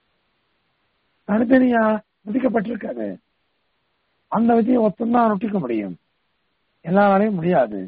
தனித்தனியா விதிக்கப்பட்டிருக்காது அந்த விதியை ஒத்தந்தான் நொட்டிக்க முடியும் எல்லாராலையும் முடியாது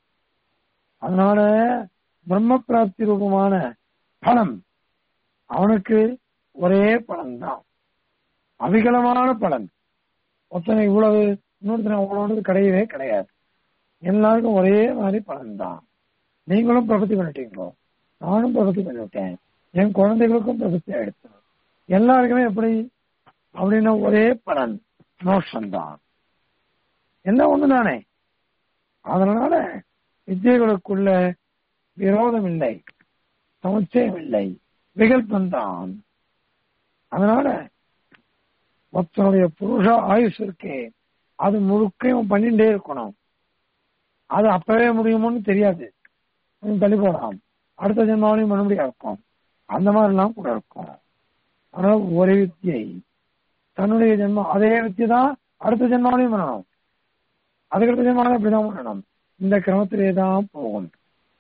அதனால பிரம்ம பிராப்தி ரூபமான பலம் அவனுக்கு ஒரே பலன் தான் அவிகலமான பலன் ஒத்தனை இவ்வளவு இன்னொருத்தனை அவ்வளவு கிடையவே கிடையாது எல்லாருக்கும் ஒரே மாதிரி பலன் தான் நீங்களும் பிரபத்தி பண்ணிட்டீங்களோ நானும் பிரபத்தி பண்ணிவிட்டேன் என் குழந்தைகளுக்கும் பிரபத்தி ஆயிடுச்சு எல்லாருக்குமே எப்படி அப்படின்னா ஒரே பலன் மோஷம்தான் எல்லாம் ஒண்ணுதானே அதனால வித்தியைகளுக்குள்ள விரோதம் இல்லை சமுச்சயம் இல்லை விகல்பந்தான் அதனால ஒருத்தனுடைய புருஷ ஆயுஷ் இருக்கே அது முழுக்கையும் பண்ணிட்டே இருக்கணும் அது அப்பவே முடியுமோன்னு தெரியாது கொஞ்சம் தள்ளி போடலாம் அடுத்த ஜென்மாவிலையும் மறுபடியும் இருக்கும் அந்த மாதிரிலாம் கூட இருக்கும் அதனால ஒரே வித்தியை தன்னுடைய ஜென்மம் அதே வித்தியை தான் அடுத்த ஜென்மாவிலையும் பண்ணணும் அதுக்கடுத்த ஜென்மாவிலும் அப்படிதான் பண்ணணும் இந்த கிரமத்திலே தான் போகும்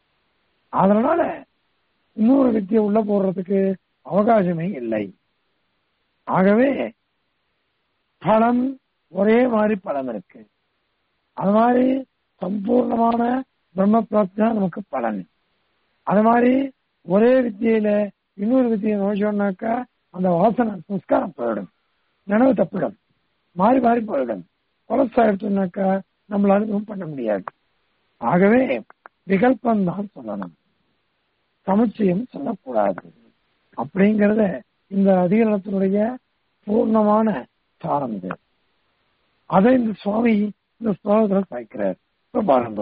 அதனால இன்னொரு வித்தியை உள்ள போடுறதுக்கு அவகாசமே இல்லை ஆகவே பலம் ஒரே மாதிரி பலம் இருக்கு அது மாதிரி சம்பூர்ணமான பிரம்ம பிராப்தி தான் நமக்கு பலன் அது மாதிரி ஒரே வித்தியில இன்னொரு வித்தியை நோச்சோம்னாக்கா அந்த வாசனை சம்ஸ்காரம் போயிடும் நினைவு தப்பிடும் மாறி மாறி போயிடும் கொலசாயிடுச்சுனாக்கா நம்மளால எதுவும் பண்ண முடியாது ஆகவே விகல்பம் தான் சொல்லணும் சமுச்சயம் சொல்லக்கூடாது அப்படிங்கறத இந்த அதிகாரத்தினுடைய பூர்ணமான சாரம் இது அதை இந்த சுவாமி இந்த ஸ்லோகத்துல சாய்க்கிறார் இப்ப பாருங்க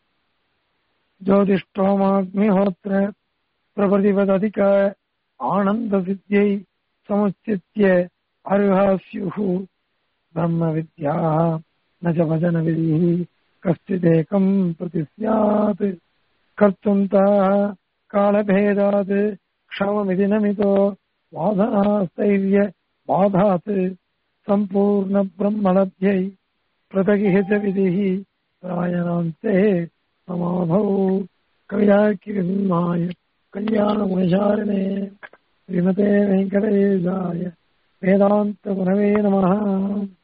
ஜோதிஷ்டோமாக்னிஹோத்திர பிரபதிவதிக ஆனந்த வித்யை சமுச்சித்ய அருகாஸ்யு பிரம்ம வித்யா ந ச வஜன விதி கஷ்டிதேகம் பிரதி ஸ்யாத் கர்த்தும் தாः कालभेदात् क्षममिति नमितो वाधनास्थैर्य बाधात् सम्पूर्णब्रह्मलभ्यै पृथगिह च विधिः प्रायणान्ते समाधौ कवियाकिर्माय कल्याणगुणशारिणे श्रीमते वेङ्कटेशाय वेदान्तगुणवे नमः